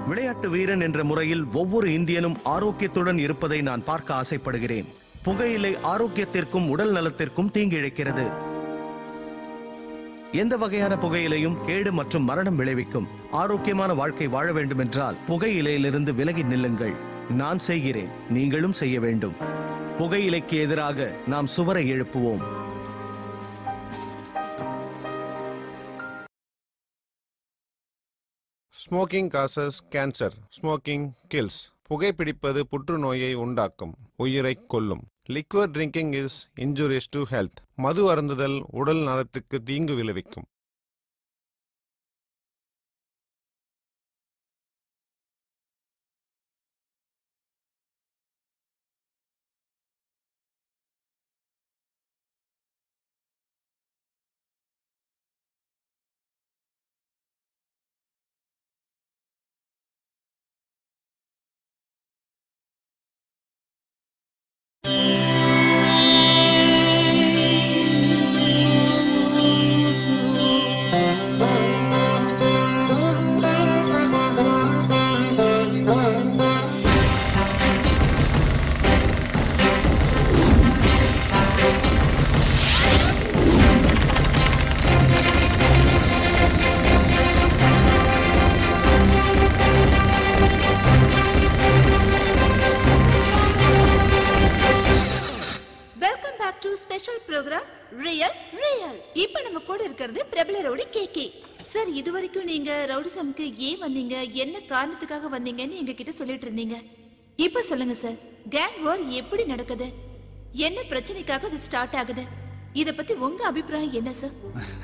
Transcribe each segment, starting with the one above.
விளையாட்டு வீரன் என்ற முறையில் ஒவ்வொரு இந்தியனும் ஆரோக்கியத்துடன் இருப்பதை நான் பார்க்க ஆசைப்படுகிறேன் புகையிலை ஆரோக்கியத்திற்கும் உடல் நலத்திற்கும் தீங்கிழைக்கிறது எந்த வகையான புகையிலையும் கேடு மற்றும் மரணம் விளைவிக்கும் ஆரோக்கியமான வாழ்க்கை வாழ வேண்டும் என்றால் புகையிலையிலிருந்து விலகி நில்லுங்கள் நான் செய்கிறேன் நீங்களும் செய்ய வேண்டும் புகையிலைக்கு எதிராக நாம் சுவரை எழுப்புவோம் smoking causes cancer smoking kills புகைப்பிடிப்பது புற்றுநோயை உண்டாக்கும் உயிரைக் கொல்லும் liquid drinking is injurious to health மது அருந்துதல் உடல் நலத்துக்கு தீங்கு விளைவிக்கும் welcome back to special program real real இப்போ நம்ம கூட இருக்கிறது பிரபல ரவுடி கேகே சார் இது வரைக்கும் நீங்க ரவுடிசம்க்கு ஏன் வந்தீங்க என்ன காரணத்துக்காக வந்தீங்கன்னு எங்க கிட்ட சொல்லிட்டு இருந்தீங்க இப்போ சொல்லுங்க சார் கேங் வார் எப்படி நடக்குது என்ன பிரச்சனைக்காக அது ஸ்டார்ட் ஆகுது இத பத்தி உங்க அபிப்பிராயம் என்ன சார்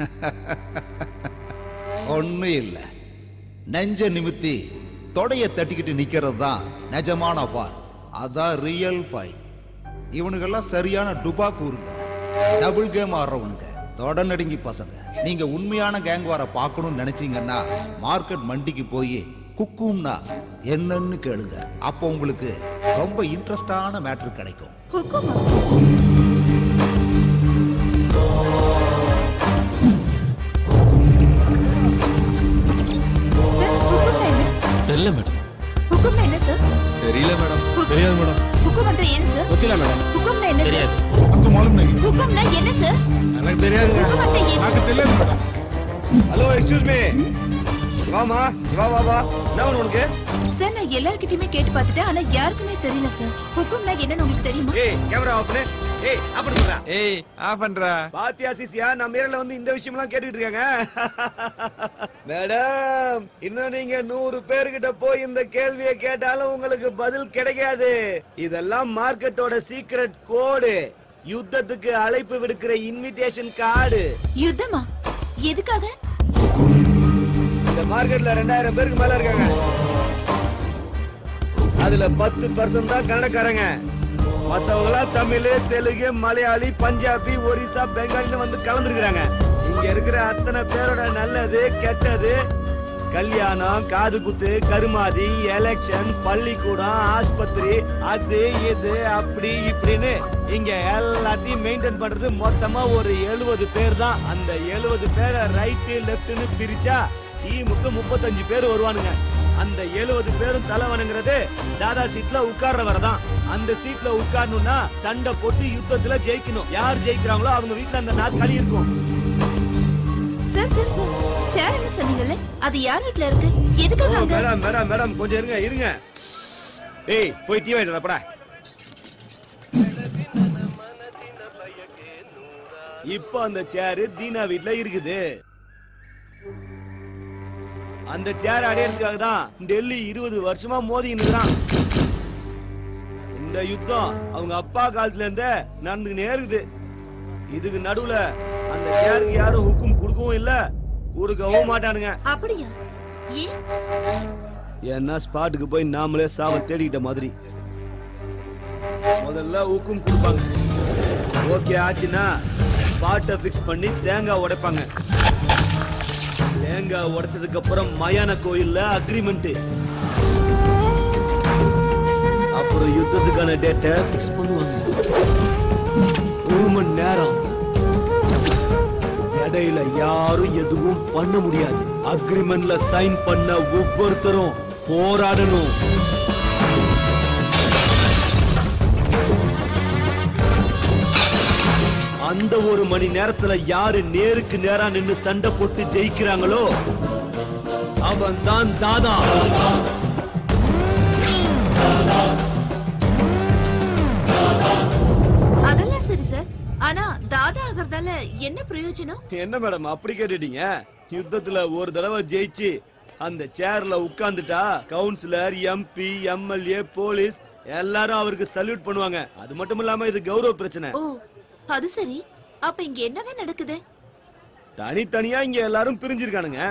ஒன்றும் இல்லை நெஞ்ச நிமித்தி தொடைய தட்டிக்கிட்டு நிக்கிறது தான் நிஜமான பார் அதான் ரியல் ஃபைட் இவனுங்கெல்லாம் சரியான டுபா கூறுங்க டபுள் கேம் ஆடுறவனுங்க தொட நடுங்கி பசங்க நீங்க உண்மையான கேங் வார பார்க்கணும்னு நினைச்சீங்கன்னா மார்க்கெட் மண்டிக்கு போய் குக்கும்னா என்னன்னு கேளுங்க அப்போ உங்களுக்கு ரொம்ப இன்ட்ரெஸ்டான மேட்ரு கிடைக்கும் ஹுக்குமா சார் ஹுக்கும்னா என்ன தெரியல மேடம் ஹுக்கும்னா என்ன சார் தெரியல மேடம் தெரியாது மேடம் ஹுக்கும் வந்து என்ன சார் ಗೊತ್ತಿಲ್ಲ ಮೇಡಮ್ ஹுக்கும்னா என்ன சார் தெரியாது ஹுக்கும்னா என்ன சார் எனக்கு தெரியாது ஹுக்கும் வந்து என்ன ஹலோ எக்ஸ்கியூஸ் மீ வாமா வா வா வா என்ன வேணும் உனக்கு சார் நான் எல்லார்கிட்டயுமே கேட்டு பார்த்துட்டேன் ஆனா யாருக்குமே தெரியல சார் ஹுக்கும்னா என்னன்னு உங்களுக்கு தெரியுமா ஏய் கேமரா ஆஃப் பண்ணு ஏய் ஆஃப் பண்ணு சொல்றேன் ஏய் ஆஃப் பண்றா பாத்தியா சிசியா நம்ம ஏரியால வந்து இந்த விஷயம்லாம் கேட்டுட்டு இருக்காங்க மேடம் இன்னும் நீங்க நூறு பேர்கிட்ட போய் இந்த கேள்வியை கேட்டாலும் உங்களுக்கு பதில் கிடைக்காது இதெல்லாம் மார்க்கெட்டோட சீக்ரெட் கோடு யுத்தத்துக்கு அழைப்பு விடுக்கிற இன்விடேஷன் கார்டு யுத்தமா எதுக்காக இந்த மார்க்கெட்ல ரெண்டாயிரம் பேருக்கு மேல இருக்காங்க அதுல பத்து பர்சன்ட் தான் கணக்காரங்க மத்தவங்க எல்லாம் தமிழ் தெலுங்கு மலையாளி பஞ்சாபி ஒரிசா பெங்காலின்னு வந்து கலந்துருக்காங்க இங்க இருக்கிற அத்தனை பேரோட நல்லது கெட்டது கல்யாணம் காது குத்து கருமாதி எலெக்ஷன் பள்ளிக்கூடம் ஆஸ்பத்திரி அது இது அப்படி இப்படின்னு இங்க எல்லாத்தையும் மெயின்டைன் பண்றது மொத்தமா ஒரு எழுபது பேர் தான் அந்த எழுபது பேரை ரைட்டு லெப்ட்னு பிரிச்சா டீமுக்கு முப்பத்தஞ்சு பேர் வருவானுங்க அந்த எழுபது பேரும் தலை வணங்குறது தாதா சீட்ல உட்கார்றவர் தான் அந்த சீட்ல உட்காரணும்னா சண்டை போட்டு யுத்தத்துல ஜெயிக்கணும் யார் ஜெயிக்கிறாங்களோ அவங்க வீட்ல அந்த நாற்காலி இருக்கும் சார் சார் சார் சேர் என்ன சொன்னீங்கல்ல அது யார் வீட்ல இருக்கு எதுக்காக ஓ, அங்க மேடம் மேடம் மேடம் கொஞ்சம் இருங்க இருங்க ஏய் போய் டீ வாங்கிட்டு வரப்படா இப்போ அந்த சேரு தீனா வீட்ல இருக்குது அந்த சேர் அடையறதுக்காக தான் டெல்லி இருபது வருஷமா மோதிக்கிட்டு இந்த யுத்தம் அவங்க அப்பா காலத்துல இருந்தே நடந்துக்கினே இருக்குது இதுக்கு நடுவுல அந்த சேருக்கு யாரும் ஹுக்கும் கொடுக்கவும் இல்ல கொடுக்கவும் மாட்டானுங்க அப்படியா ஏன் ஏன்னா ஸ்பாட்டுக்கு போய் நாமளே சாவ தேடிக்கிட்ட மாதிரி முதல்ல ஊக்கம் கொடுப்பாங்க ஓகே ஆச்சுன்னா ஸ்பாட்டை ஃபிக்ஸ் பண்ணி தேங்காய் உடைப்பாங்க தேங்காய் உடைச்சதுக்கு அப்புறம் மயான கோயில்ல அக்ரிமெண்ட் அப்புறம் யுத்தத்துக்கான டேட்டை ஃபிக்ஸ் பண்ணுவாங்க ஒரு மணி நேரம் இடையில யாரும் எதுவும் பண்ண முடியாது அக்ரிமெண்ட்ல சைன் பண்ண ஒவ்வொருத்தரும் போராடணும் அந்த ஒரு மணி நேரத்துல யாரு நேருக்கு நேரா நின்னு சண்டை போட்டு ஜெயிக்கிறாங்களோ அவன் தான் தாதா அதெல்லாம் சரி சார் ஆனா தாதா ஆகிறதால என்ன பிரயோஜனம் என்ன மேடம் அப்படி கேட்டுட்டீங்க யுத்தத்துல ஒரு தடவை ஜெயிச்சு அந்த சேர்ல உட்கார்ந்துட்டா கவுன்சிலர் எம்பி எம்எல்ஏ போலீஸ் எல்லாரும் அவருக்கு சல்யூட் பண்ணுவாங்க அது மட்டும் இல்லாம இது கௌரவ பிரச்சனை ஓ அது சரி அப்ப இங்க என்னதான் நடக்குது தனித்தனியா இங்க எல்லாரும் பிரிஞ்சிருக்கானுங்க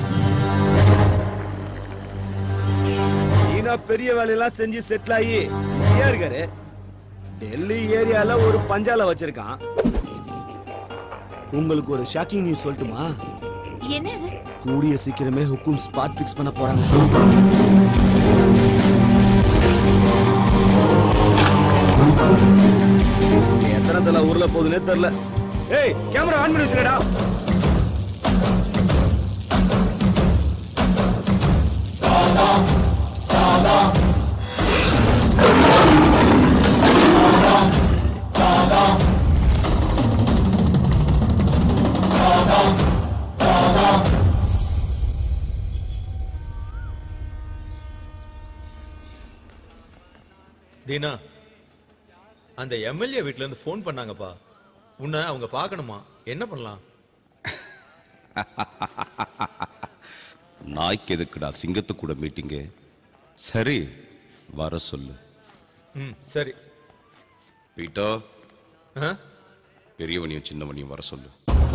சீனா பெரிய வேலையெல்லாம் செஞ்சு செட்டில் ஆகி பிஸியா இருக்காரு டெல்லி ஏரியால ஒரு பஞ்சால வச்சிருக்கான் உங்களுக்கு ஒரு ஷாக்கிங் நியூஸ் சொல்லட்டுமா என்ன அது கூடிய சீக்கிரமே ஹுக்கும் ஸ்பாட் ஃபிக்ஸ் பண்ண போறாங்க எத்தனை தலை ஊர்ல போகுதுன்னே தெரியல ஏய் கேமரா ஆன் பண்ணி வச்சுக்கடா தீனா அந்த எம்எல்ஏ வீட்ல இருந்து ஃபோன் பண்ணாங்கப்பா உன்னை அவங்க பார்க்கணுமா என்ன பண்ணலாம் நாய்க்கு எதுக்குடா சிங்கத்து கூட மீட்டிங்கு சரி வர சொல்லு ம் சரி பீட்டோ ஆ பெரியவனையும் சின்னவனையும் வர சொல்லு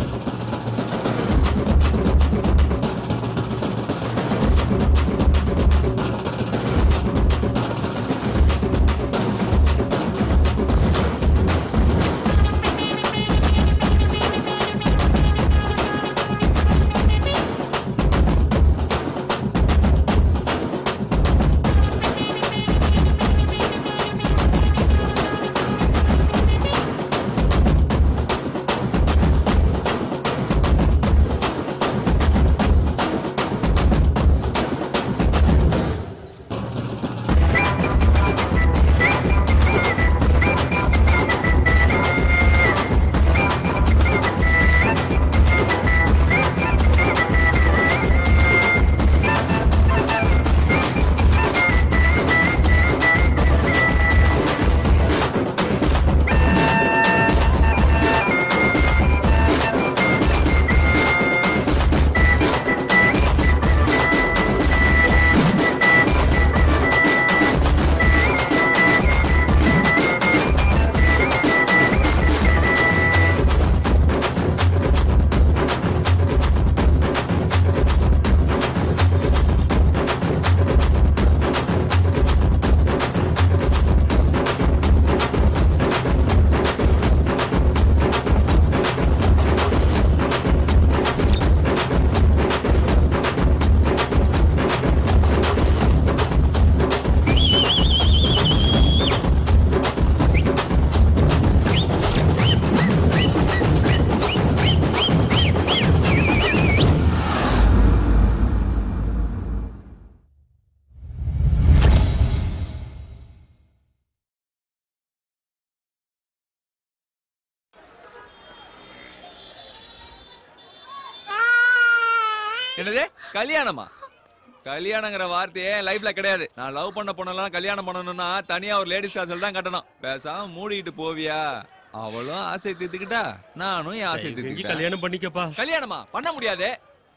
என்னது கல்யாணமா கல்யாணங்கிற வார்த்தையே லைஃப்ல கிடையாது நான் லவ் பண்ண பொண்ணெல்லாம் கல்யாணம் பண்ணணும்னா தனியா ஒரு லேடிஸ் ஹாஸ்டல் தான் கட்டணும் பேசாம மூடிட்டு போவியா அவளும் ஆசை தீர்த்துக்கிட்டா நானும் என் ஆசை செஞ்சு தீர்த்துக்கிட்டேன் கல்யாணம் பண்ணிக்கப்பா கல்யாணமா பண்ண முடியாது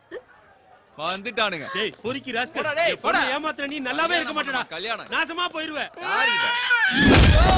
வந்துட்டானுங்க டேய் பொறுக்கி ராஸ்கல் போடா, டேய், என் பொண்ணை போடா. ஏமாத்துற நீ நல்லாவே இருக்க மாட்டடா கல்யாணம் நாசமா போயிருவ யாருகிட்ட?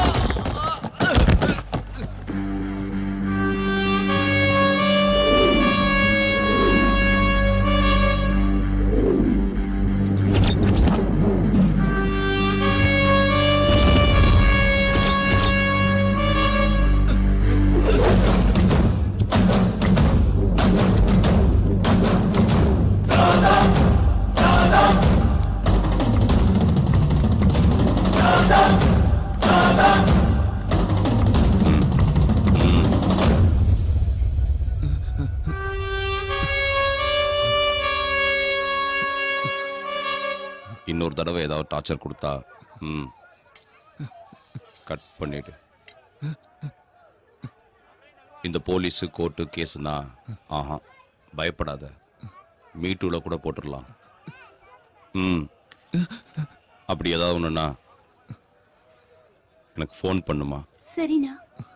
Dada, டார்ச்சர் கொடுத்தா ம் கட் பண்ணிடு இந்த போலீஸு கோர்ட்டு கேஸுனா ஆஹா பயப்படாத மீட்டூல கூட போட்டுடலாம் ம் அப்படி ஏதாவது ஒன்றுனா எனக்கு ஃபோன் பண்ணுமா சரிண்ணா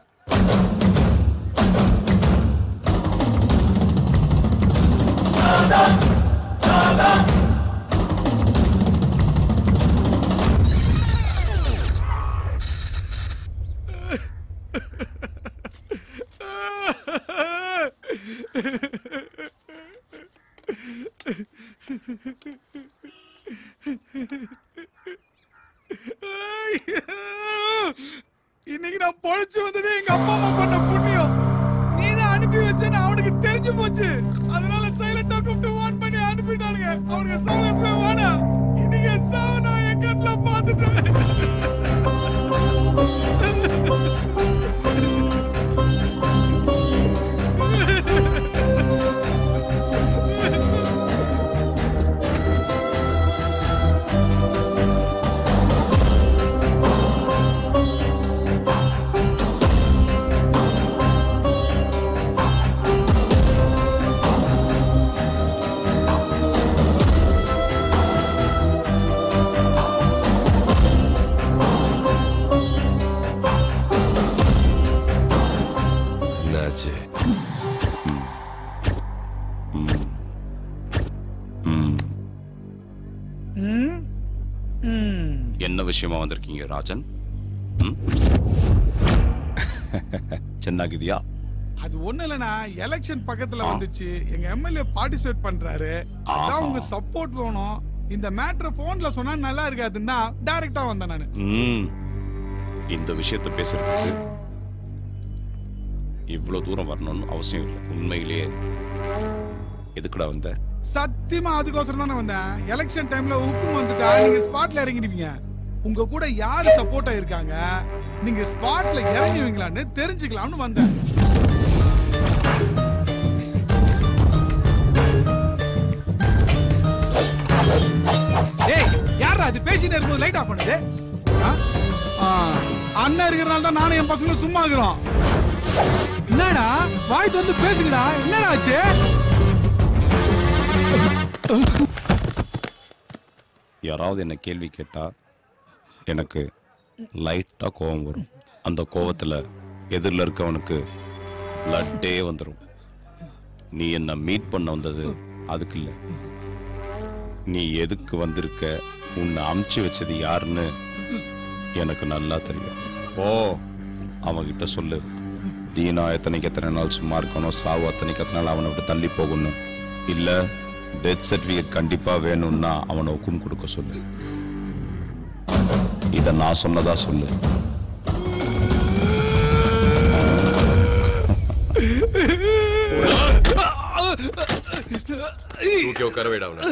இன்னைக்கு நான் பொழைச்சு வந்ததே எங்க அப்பா அம்மா பண்ண புண்ணியம் நீ தான் அனுப்பி வச்சேன்னு அவனுக்கு தெரிஞ்சு போச்சு அதனால சைலண்டா கூப்பிட்டு வான் பண்ணி அனுப்பிட்டானுங்க அவனுக்கு சாகசமே வேணா இன்னைக்கு என் சாவை நான் என் கண்ணில் என்னாச்சு ம் ம் ம் என்ன விஷயமா வந்திருக்கீங்க ராஜன் ம்? ಚೆನ್ನಾಗಿದ್ಯಾ அது ஒண்ணு இல்லனா எலெக்ஷன் பக்கத்துல வந்துச்சு எங்க எம்எல்ஏ பார்ட்டிசிபேட் பண்றாரு அதான் உங்க சப்போர்ட் வேணும் இந்த மேட்ரை போன்ல சொன்னா நல்லா இருக்காதுன்னு தான் டைரக்டா வந்தேன் நானு ம் இந்த விஷயத்தை பேசுறதுக்கு இவ்வளவு தூரம் வரணும்னு அவசியம் இல்லை உண்மையிலேயே எதுக்குடா வந்த சத்தியமா அதுக்கோசரம் தானே வந்தேன் எலெக்ஷன் டைம்ல உப்பு வந்துட்டா நீங்க ஸ்பாட்ல இறங்கிடுவீங்க உங்க கூட யாரு சப்போர்ட்டா இருக்காங்க நீங்க ஸ்பாட்ல இறங்குவீங்களான்னு தெரிஞ்சுக்கலாம்னு வந்தேன் ஏய் யாரா அது பேசிட்டு இருக்கும்போது லைட் ஆஃப் பண்ணுது ஆ? ஆ, அண்ணன் இருக்கிறனால தான் நானும் என் பசங்களும் சும்மா இருக்கிறோம் என்னடா வாய் வந்து பேசுங்கடா என்னடா ஆச்சு யாராவது என்ன கேள்வி கேட்டா எனக்கு லைட்டா கோபம் வரும் அந்த கோவத்துல எதிரில் இருக்கவனுக்கு பிளட்டே வந்துடும் நீ என்ன மீட் பண்ண வந்தது அதுக்கு இல்லை நீ எதுக்கு வந்திருக்க உன்னை அமுச்சு வச்சது யாருன்னு எனக்கு நல்லா தெரியும் ஓ அவன்கிட்ட சொல்லு தீனா எத்தனைக்கு எத்தனை நாள் சும்மா இருக்கணும் சாவு அத்தனைக்கு எத்தனை நாள் அவனை விட்டு தள்ளி போகணும் இல்ல டெத் சர்டிபிகேட் கண்டிப்பா வேணும்னா அவனை ஒக்கும் கொடுக்க சொல்லு இத நான் சொன்னதா சொல்லு தூக்கி உட்கார விட அவனை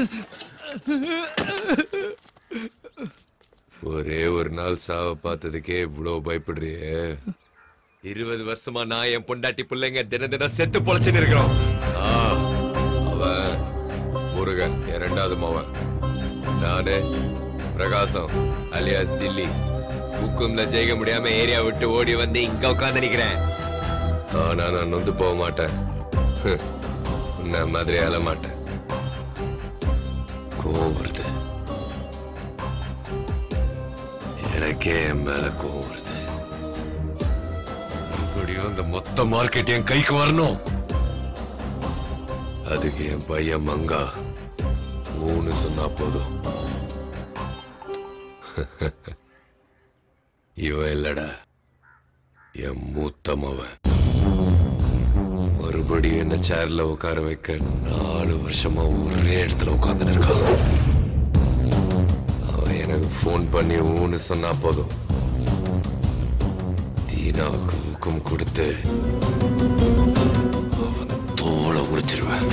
ஒரே ஒரு நாள் சாவ பார்த்ததுக்கே இவ்வளவு பயப்படுறியே இருபது வருஷமா நான் என் பொண்டாட்டி பிள்ளைங்க தின தினம் செத்து பொழைச்சுன்னு இருக்கிறோம் ஆ, அவன் முருகன் என் ரெண்டாவது மவன் நானு பிரகாசம் அலியாஸ் தில்லி ஹுக்கும்ல ஜெயிக்க முடியாம ஏரியா விட்டு ஓடி வந்து இங்க உட்கார்ந்து நிக்கிறேன் ஆனா நான் நொந்து போக மாட்டேன் ஹ், உன்னை மாதிரி அழ மாட்டேன் கோவம் வருது எனக்கே என் மேல கோவம் வருது மறுபடியும் இந்த மொத்த மார்க்கெட் என் கைக்கு வரணும் அதுக்கு என் பையன் மங்கா மூணு சொன்னா போதும் இவன் இல்லடா என் மூத்த மவன் மறுபடியும் என்ன சேர்ல உட்கார வைக்க நாலு வருஷமா ஒரே இடத்துல உட்கார்ந்து இருக்கான் அவன் எனக்கு ஃபோன் பண்ணி ஊன்னு சொன்னா போதும் தீனாவுக்கு ஊக்கம் கொடுத்து அவன் தோலை உரிச்சிருவேன்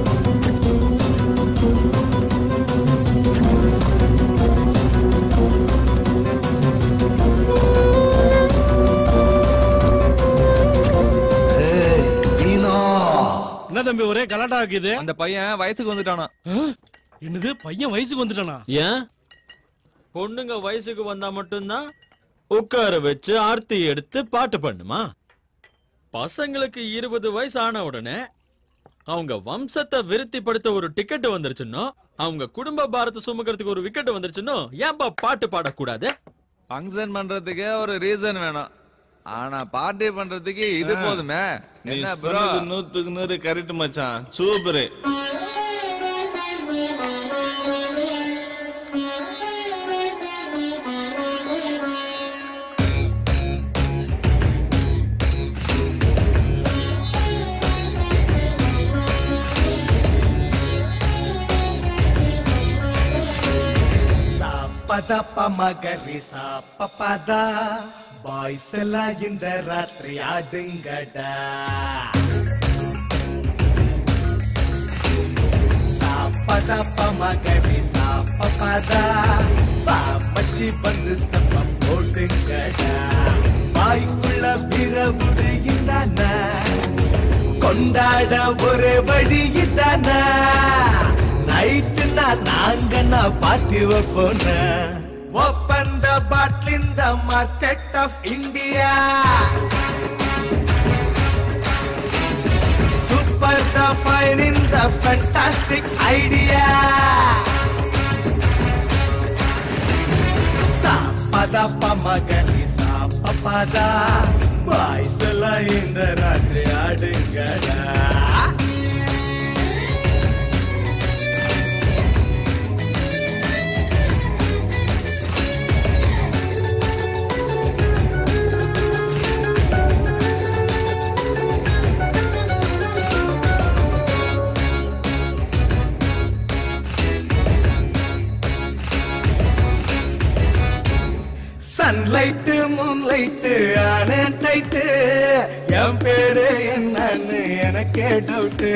என்ன தம்பி ஒரே கலாட்டா ஆக்குது அந்த பையன் வயசுக்கு வந்துட்டானா என்னது பையன் வயசுக்கு வந்துட்டானா ஏன் பொண்ணுங்க வயசுக்கு வந்தா மட்டும்தான் உட்கார வச்சு ஆர்த்தி எடுத்து பாட்டு பண்ணுமா பசங்களுக்கு இருபது வயசு ஆன உடனே அவங்க வம்சத்தை விருத்திப்படுத்த ஒரு டிக்கெட் வந்துருச்சுன்னோ அவங்க குடும்ப பாரத்தை சுமக்கிறதுக்கு ஒரு விக்கெட் வந்துருச்சுன்னோ ஏன்பா பாட்டு பாடக்கூடாது ஃபங்க்ஷன் பண்றதுக்கு ஒரு ரீசன் வேணும் ஆனா பார்ட்டி பண்றதுக்கு இது போதுமே நீ என்ன bro? சொன்னது நூத்துக்கு நூறு கரெக்ட் மச்சான் சூப்பர் ಪದ ಪ ಮಗರಿ ಸಾ ಪದ ಬಾಯ್ಸ್ ಎಲ್ಲ இந்த ರಾತ್ರಿ ಆಡುಂಗಡ ಸಾ ಪದ ಪ ಮಗರಿ ಸಾ ಪದ பா மச்சி வந்து ஸ்டெப்ப போடுங்கட வாய்க்குள்ள பிறவுடு இந்தான கொண்டாட ஒரு வழி இதான நைட்டு நான் நாங்க நான் பாட்டி வைப்போன open the bottle in the market of India super the fine in the fantastic idea சா பத பமகரி சா பபத பாய்ஸ் எல்லாம் இந்த ராத்திரி ஆடுங்கடா சன்லைட்டு மூன்லைட்டு ஆன டைட்டு என் பேரு என்னன்னு எனக்கே டவுட்டு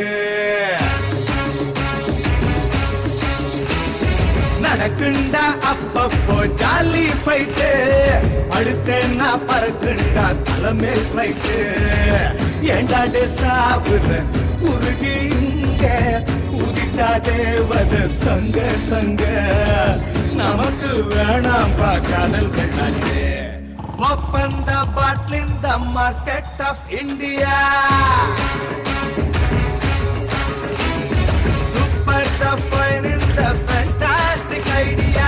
நடக்குண்டா அப்பப்போ ஜாலி ஃபைட்டு அடுத்தேன்னா பறக்குண்டா தலைமேல் ஃபிளைட்டு ஏண்டாடே சாவுற உருகி இங்க உதிட்டாடே வத சங்க சங்க நமக்கு வேணாம் பா காதல் வெள்ளாட்டு open the bottle in the market of India super the fine in the fantastic idea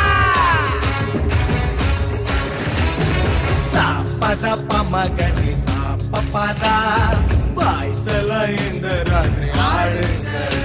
சாப்பத பமகரி சாப்பதா பாய்ஸ் எல்லாம் இந்த ராத்திரி ஆடுங்கடா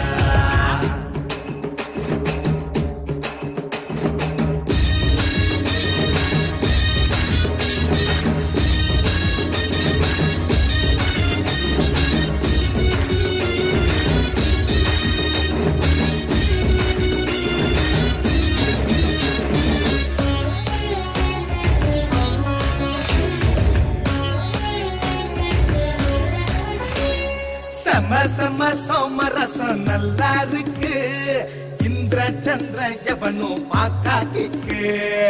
செம செம சோமரசம் நல்லா இருக்கு இந்திர சந்திர எவனும் பாக்கா கிக்கு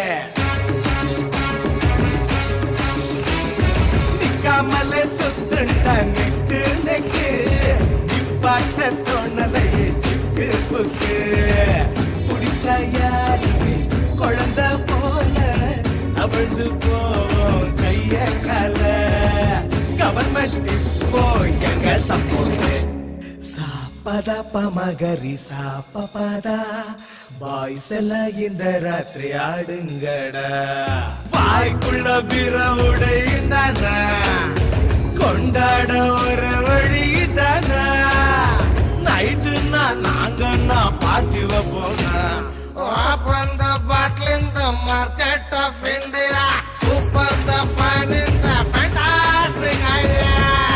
நிக்காமலே சுத்துண்ட நெக்கு நெக்கு நிப்பாட்ட தோணலையே சிக்கு புக்கு குடிச்சா யாருக்கு குழந்தை போல அவிழ்ந்து போவோம் கைய கால கவர்மெண்ட் இப்போ எங்க சப்போர்ட் சாப்பத பமகரி சாப்பதா பாய்ஸ் எல்லாம் இந்த ராத்திரி ஆடுங்கடா வாய்க்குள்ள பிறவுடை தானா கொண்டாட ஒரு வழி தானா நைட்டு நான் நாங்க நான் பாட்டி வைப்போனா Open the bottle in the market of India. Super the fun in the fantastic idea.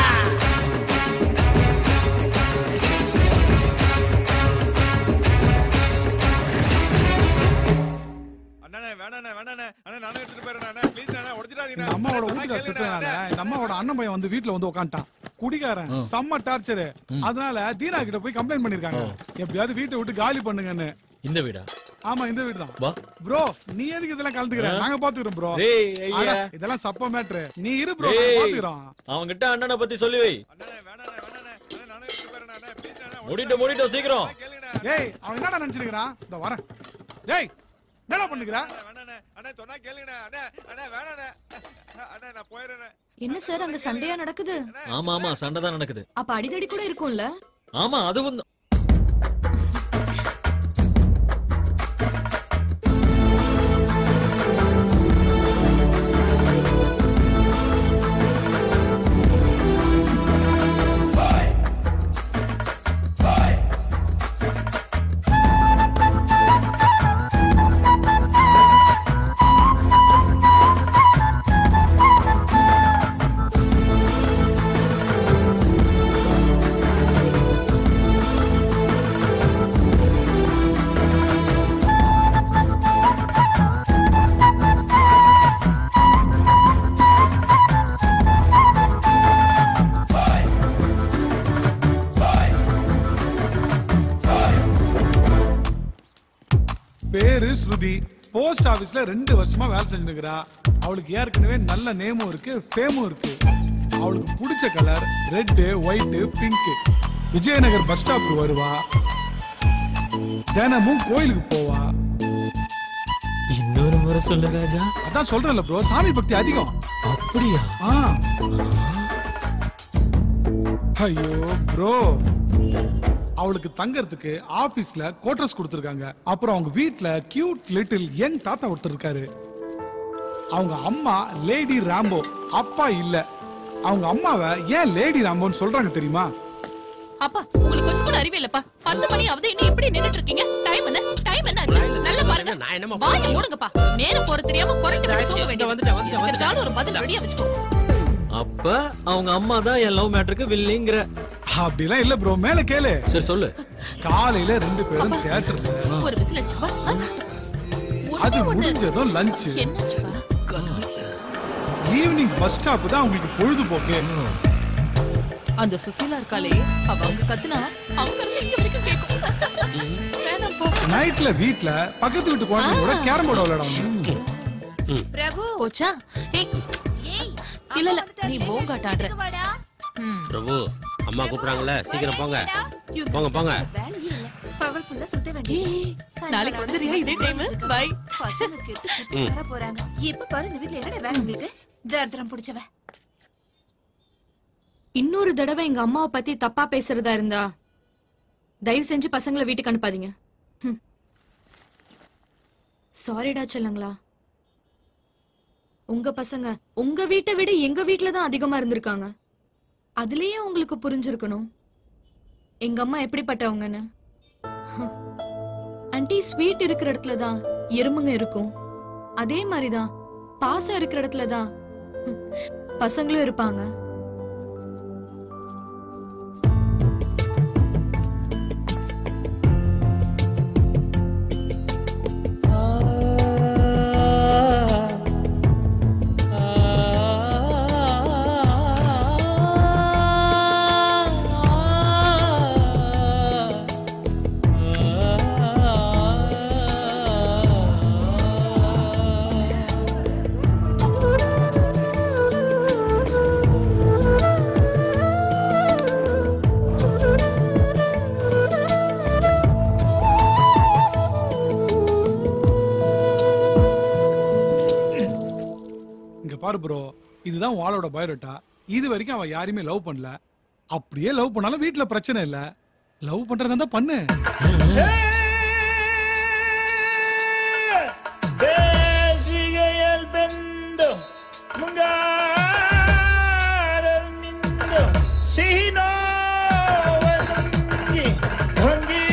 அண்ணே வேணாண்ணே வேணாண்ணே அண்ணே நானும் எடுத்துட்டு போறேன் அண்ணே ப்ளீஸ் அண்ணே உடைச்சிடாதீங்க இந்த அம்மாவோட வீட்டுக்கார சுத்தாங்க இந்த அம்மாவோட அண்ணன் பையன் வந்து வீட்டுல வந்து உட்காந்துட்டான் குடிகாரன் செம்ம டார்ச்சர் அதனால தீனா கிட்ட போய் கம்ப்ளைண்ட் பண்ணிருக்காங்க எப்படியாவது வீட்டை விட்டு காலி பண்ணுங்கன்னு இந்த வீடா ஆமா இந்த வீடு தான் வா ப்ரோ நீ எதுக்கு இதெல்லாம் கலந்துக்கிற ஆ? நாங்க பாத்துக்கிறோம் ப்ரோ டேய், ஐயா. இதெல்லாம் சப்ப மேட்ரு நீ இரு ப்ரோ டேய், பாத்துக்கிறோம் அவன்கிட்ட அண்ணனை பத்தி சொல்லி வை முடிட்டு முடிட்டு சீக்கிரம் ஏய் அவன் என்னடா நினைச்சிருக்கான் இந்த வரேன் டேய் என்னடா பண்ணுகிற அண்ணா சொன்னா கேளுங்கண்ணே அண்ணா அண்ணா வேணாண்ணே அண்ணா நான் போயிடுறேன் என்ன சார் அங்க சண்டையா நடக்குது ஆமா ஆமா சண்டை தான் நடக்குது அப்ப அடிதடி கூட இருக்கும்ல ஆமா அதுவும் தான். பேரு ஸ்ருதி போஸ்ட் ஆபீஸ்ல ரெண்டு வருஷமா வேலை செஞ்சுருக்கிறா அவளுக்கு ஏற்கனவே நல்ல நேமும் இருக்கு ஃபேமும் இருக்கு அவளுக்கு பிடிச்ச colour red white pink Vijayanagar bus ஸ்டாப்க்கு வருவா தினமும் கோயிலுக்கு போவா இன்னொரு முறை சொல்லு ராஜா அதான் சொல்றேன்ல ப்ரோ சாமி பக்தி அதிகம் அப்படியா ஆ ஐயோ ப்ரோ அவளுக்கு தங்கறதுக்கு ஆபீஸ்ல கோட்டர்ஸ் கொடுத்துருக்காங்க அப்புறம் அவங்க வீட்ல கியூட் லிட்டில் யங் தாத்தா ஒருத்தர் இருக்காரு அவங்க அம்மா லேடி ராம்போ அப்பா இல்ல அவங்க அம்மாவை ஏன் லேடி ராம்போன்னு சொல்றாங்க தெரியுமா அப்பா உங்களுக்கு கொஞ்சம் கூட அறிவே இல்லப்பா பத்து மணி ஆகுது இன்னும் இப்படி நின்னுட்டு இருக்கீங்க டைம் என்ன டைம் என்ன ஆச்சு நல்லா பாருங்க நான் என்னம்மா வாய் மூடுங்கப்பா நேரம் போற தெரியாம குறைக்க விட்டு தூங்க வேண்டியது வந்துட்டேன், வந்துட்டேன், வந்துட்டேன். இருந்தாலும் ஒரு பதில் ரெடியா வச்சுக்கோ அப்ப அவங்க அம்மா தான் என் லவ் மேட்டருக்கு வில்லிங்கிற அப்படிலாம் இல்ல ப்ரோ மேல கேளு சரி சொல்லு காலையில ரெண்டு பேரும் தியேட்டர்ல ஒரு விசில் அடிச்சுப்பா அது முடிஞ்சதும் லஞ்ச் என்னாச்சுப்பா ஈவினிங் பஸ் ஸ்டாப் தான் உங்களுக்கு பொழுதுபோக்கு அந்த சுசீலா இருக்காளே அவ அவங்க கத்துனா அவங்க இருந்து இங்க வரைக்கும் கேக்கும் வேணாம் போ நைட்ல வீட்ல பக்கத்து வீட்டு குழந்தைங்க கூட கேரம் போர்டு விளையாடுவாங்க பிரபு போச்சா ஏய் இல்ல இல்ல நீ போங்காட்ட ஆடுற ம். பிரபு அம்மா கூப்பிடுறாங்கல்ல சீக்கிரம் போங்க போங்க போங்க வேலையே இல்ல பவர்ஃபுல்லா சுத்த வேண்டிய நாளைக்கு வந்துறியா இதே டைம் பை பசங்க கெட்டு சுத்தி ம். வர போறாங்க இப்ப பாரு இந்த வீட்ல என்னடா வேலை உங்களுக்கு தரித்திரம் பிடிச்சவ இன்னொரு தடவை எங்க அம்மாவை பத்தி தப்பா பேசுறதா இருந்தா தயவு செஞ்சு பசங்களை வீட்டுக்கு அனுப்பாதீங்க சாரிடா செல்லங்களா உங்க பசங்க உங்க வீட்டை விட எங்க வீட்ல தான் அதிகமா இருந்திருக்காங்க அதுலயே உங்களுக்கு புரிஞ்சிருக்கணும் எங்க அம்மா எப்படிப்பட்டவங்கன்னு ஆன்ட்டி ஸ்வீட் இருக்கிற இடத்துல தான் எறும்புங்க இருக்கும் அதே மாதிரிதான் பாசம் இருக்கிற இடத்துல தான் பசங்களும் இருப்பாங்க இங்க பாரு ப்ரோ இதுதான் உன் ஆளோட பயோடேட்டா இது வரைக்கும் அவ யாரையுமே லவ் பண்ணல அப்படியே லவ் பண்ணாலும் வீட்ல பிரச்சனை இல்ல லவ் பண்றதா இருந்தா பண்ணு Sigue el vendo, mungar el mindo, si no vangi, vangi.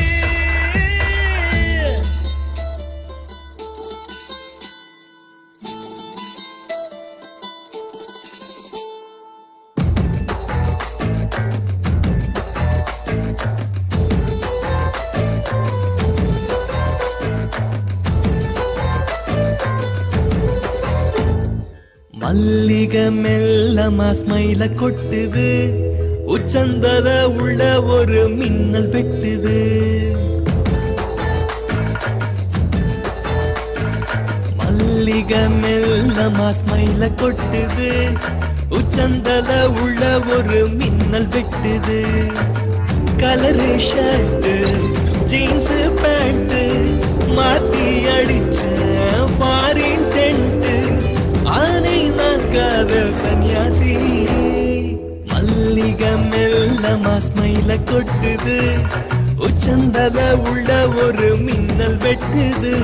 மல்லிகை மெல்லமா ஸ்மைல கொட்டுது உச்சந்தல உள்ள ஒரு மின்னல் வெட்டுது மல்லிகை மெல்லமா ஸ்மைல கொட்டுது உச்சந்தல உள்ள ஒரு மின்னல் வெட்டுது கலரு ஷர்ட் ஜீன்ஸ் பேண்ட் மாத்தி அடிச்ச ஃபாரின் சென்ட் ஆனை நான் காதல் சன்னியாசி மல்லிகை மெல்லமா ஸ்மைல கொட்டுது உச்சந்தல உள்ள ஒரு மின்னல் வெட்டுது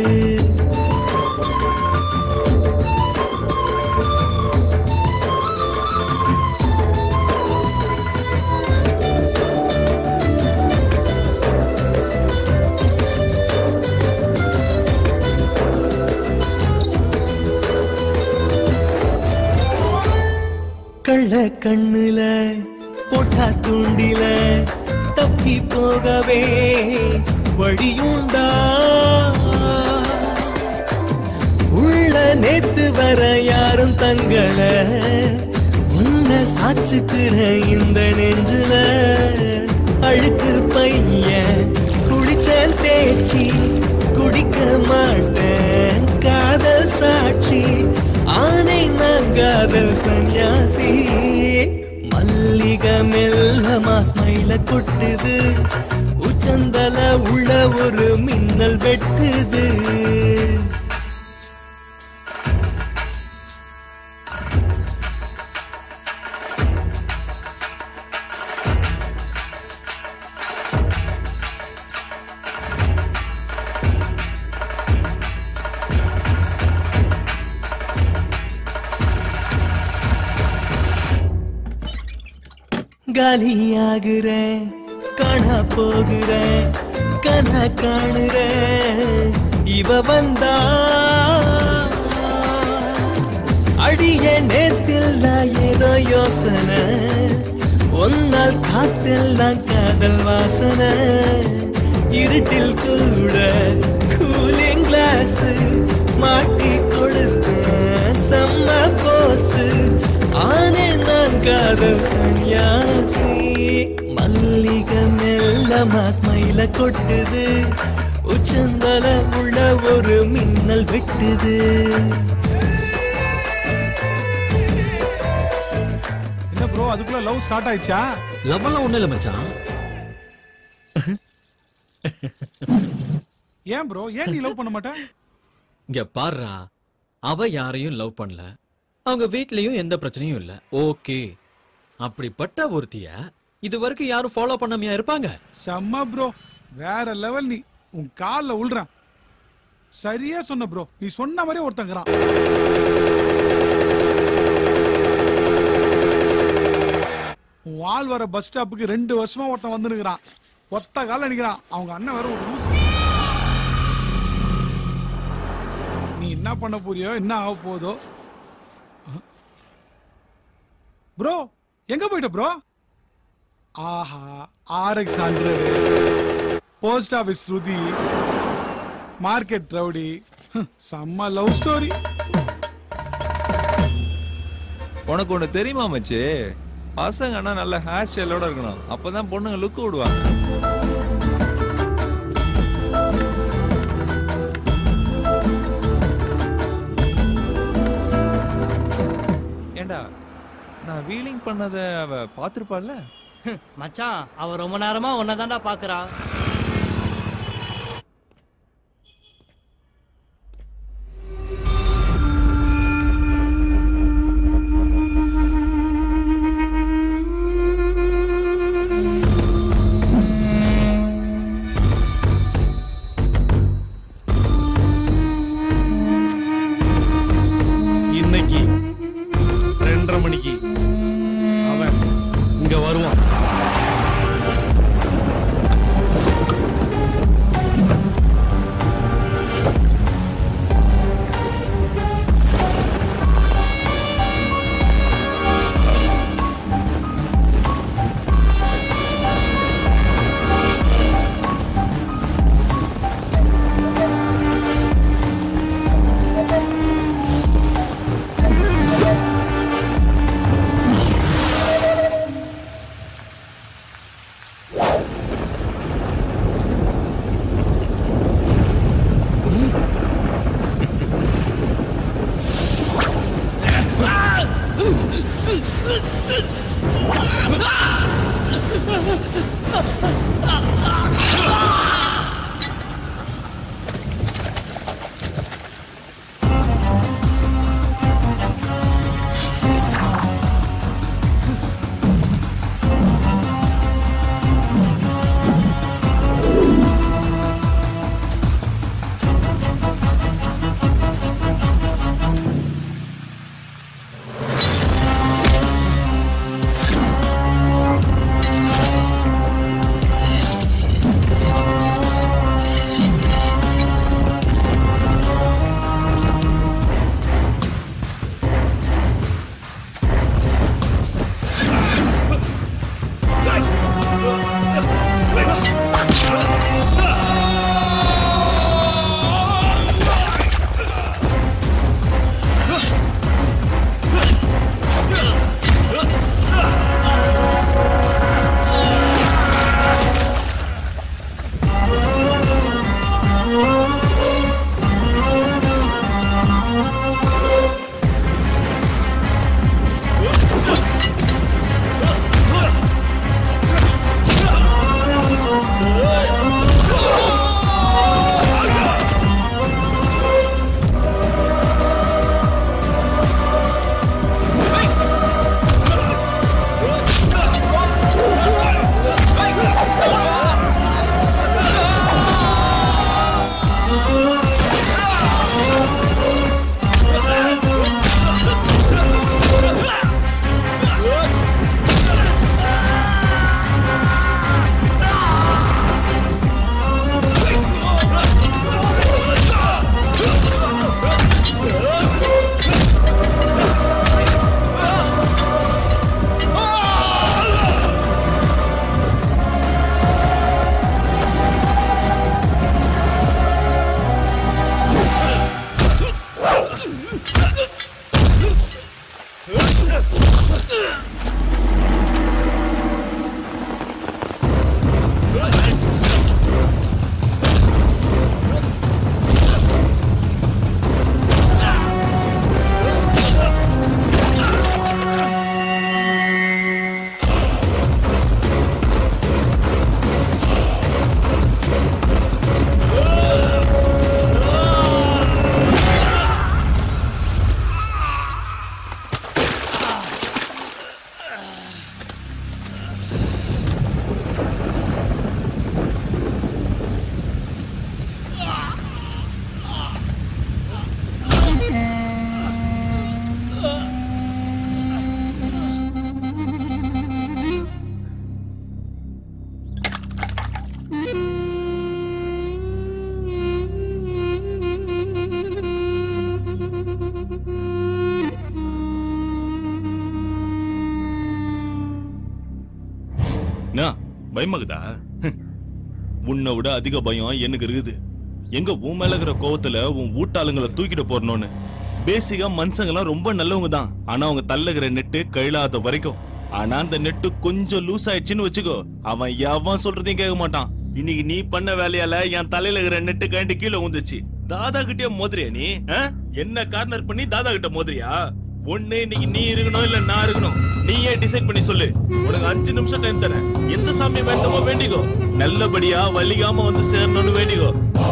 கள்ள கண்ணுல போட்டா தூண்டில தப்பி போகவே வழியுண்டா உள்ள நேத்து வர யாரும் தங்கல உன்னை சாச்சுக்கிற இந்த நெஞ்சுல அழுக்கு பையன் குடிச்சேன் தேய்ச்சி குடிக்க மாட்டேன் காதல் சாட்சி ஆனை நான் காதல் சன்னியாசி மல்லிகை மெல்லமா ஸ்மைல கொட்டுது உச்சந்தல உள்ள ஒரு மின்னல் வெட்டுது காலியாகிறேன் காணா போகிறேன் கன காணுறேன் இவ வந்தா அடிய நேத்தில் ஏதோ யோசனை ஒன்னால் காத்தெல்லாம் காதல் வாசனை இருட்டில் கூட கூலிங் கிளாஸ் மாட்டி கொடுத்த செம்ம போசு ஆனே நான் காதல் சன்னியாசி மல்லிகை மெல்லமா ஸ்மைல கொட்டுது உச்சந்தல உள்ள ஒரு மின்னல் வெட்டுது என்ன ப்ரோ அதுக்குள்ள லவ் ஸ்டார்ட் ஆயிடுச்சா லவ் எல்லாம் ஒண்ணு இல்ல மச்சான் ஏன் ப்ரோ ஏன் நீ லவ் பண்ண மாட்ட இங்க பாருடா அவ யாரையும் லவ் பண்ணல அவங்க வீட்லயும் எந்த பிரச்சனையும் இல்ல ஓகே அப்படிப்பட்ட ஒருத்திய இது வரைக்கும் யாரும் ஃபாலோ பண்ணாமையா இருப்பாங்க செம்ம ப்ரோ வேற லெவல் நீ உன் கால்ல உள்றேன் சரியா சொன்ன ப்ரோ நீ சொன்ன மாதிரி ஒருத்தங்கிறான் உன் ஆள் வர பஸ் ஸ்டாப்புக்கு ரெண்டு வருஷமா ஒருத்தன் வந்துருக்கிறான் ஒத்த கால நிக்கிறான் அவங்க அண்ணன் வேற ஒரு லூசு நீ என்ன பண்ண போறியோ என்ன ஆக போதோ ப்ரோ எங்க போயிட்ட ப்ரோ ஆஹா RX hundred post office Shruti market rowdy ஹம், செம்ம லவ் ஸ்டோரி உனக்கு ஒண்ணு தெரியுமா மச்சி பசங்கன்னா நல்ல ஹேர் ஸ்டைலோட இருக்கணும் அப்பதான் பொண்ணுங்க லுக் விடுவாங்க ஏண்டா நான் வீலிங் பண்ணத அவ பாத்திருப்பாள்ல மச்சான் அவ ரொம்ப நேரமா உன்னை தான்டா பாக்குறா இன்னைக்கு ரெண்டரை மணிக்கு அவன் இங்க வருவான் என்ன பயமாகுதா உன்னை விட அதிக பயம் எனக்கு இருக்குது எங்க உன் மேல இருக்கிற கோவத்துல உன் வீட்டாளுங்களை தூக்கிட்டு போறணும்னு பேசிக்கா மனுஷங்கெல்லாம் ரொம்ப நல்லவங்க தான் ஆனா அவங்க தள்ளுகிற நெட்டு கழிலாத வரைக்கும் ஆனா அந்த நெட்டு கொஞ்சம் லூஸ் ஆயிடுச்சுன்னு வச்சுக்கோ அவன் எவன் சொல்றதையும் கேட்க மாட்டான் இன்னைக்கு நீ பண்ண வேலையால என் தலையில இருக்கிற நெட்டு கழண்டு கீழே வந்துச்சு தாதா கிட்டே மோதுறியா நீ ஆ? என்ன கார்னர் பண்ணி தாதா கிட்ட மோதுறியா ஒண்ணு இன்னைக்கு நீ இருக்கணும் இல்ல நான் இருக்கணும் நீயே டிசைட் பண்ணி சொல்லு உனக்கு அஞ்சு நிமிஷம் டைம் தரேன் எந்த சாமி வேண்டுமோ வேண்டிக்கோ நல்லபடியா வலிக்காம வந்து சேரணும்னு வேண்டிக்கோ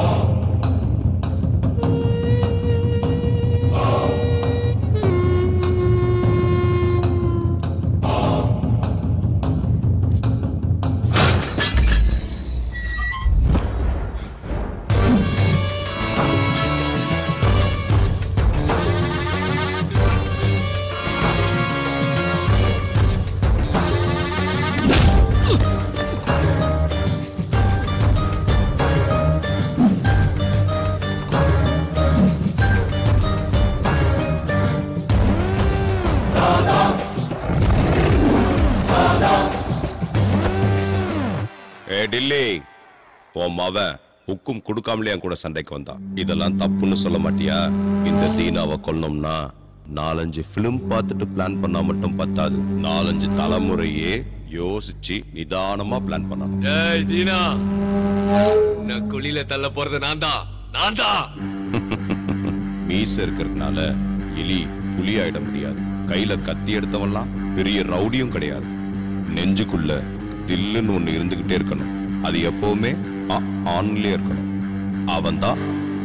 ஏ டில்லி உன் மவன் உக்கும் கொடுக்காமலே என் கூட சண்டைக்கு வந்தான் இதெல்லாம் தப்புன்னு சொல்ல மாட்டியா இந்த தீனாவை கொல்லணும்னா நாலஞ்சு பிலிம் பார்த்துட்டு பிளான் பண்ணா மட்டும் பத்தாது நாலஞ்சு தலைமுறையே யோசிச்சு நிதானமா பிளான் பண்ணணும் டேய் தீனா நான் குழியில தள்ள போறது நான் தான் நான் தான் மீச இருக்கிறதுனால எலி புலி ஆயிட முடியாது கையில கத்தி எடுத்தவன்லாம் பெரிய ரவுடியும் கிடையாது நெஞ்சுக்குள்ள தில்லுன்னு ஒண்ணு இருந்துகிட்டே இருக்கணும் அது எப்பவுமே ஆ- ஆன்லயே இருக்கணும் அவன்தான்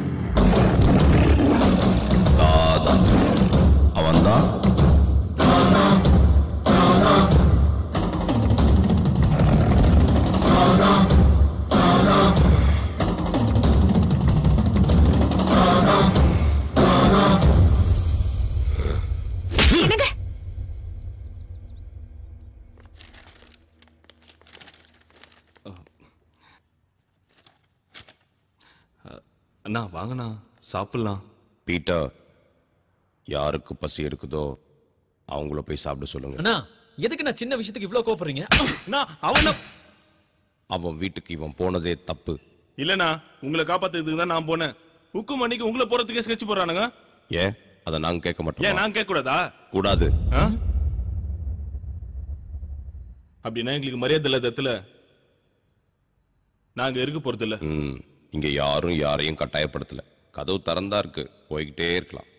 தாதா அவன்தான் என்னங்க அண்ணா வாங்கண்ணா சாப்பிடலாம் பீட்டர் யாருக்கு பசி இருக்குதோ அவங்கள போய் சாப்பிட சொல்லுங்க அண்ணா எதுக்கு நான் சின்ன விஷயத்துக்கு இவ்ளோ கோபப்படுறீங்க அவன அவன் வீட்டுக்கு இவன் போனதே தப்பு இல்லண்ணா உங்களை காப்பாத்துறதுக்கு தான் நான் போனேன் உக்கு மணிக்கு உங்களை போறதுக்கே ஸ்கெட்ச் போடுறானுங்க ஏன் அதை நாங்க கேட்க ஏன் மாட்டோம் நான் கேட்க கூடாதா கூடாது ஆ? அப்படின்னா எங்களுக்கு மரியாதை இல்லாத இடத்துல நாங்க இருக்க போறது இல்ல ம், இங்க யாரும் யாரையும் கட்டாயப்படுத்தல கதவு திறந்தா இருக்கு போய்கிட்டே இருக்கலாம்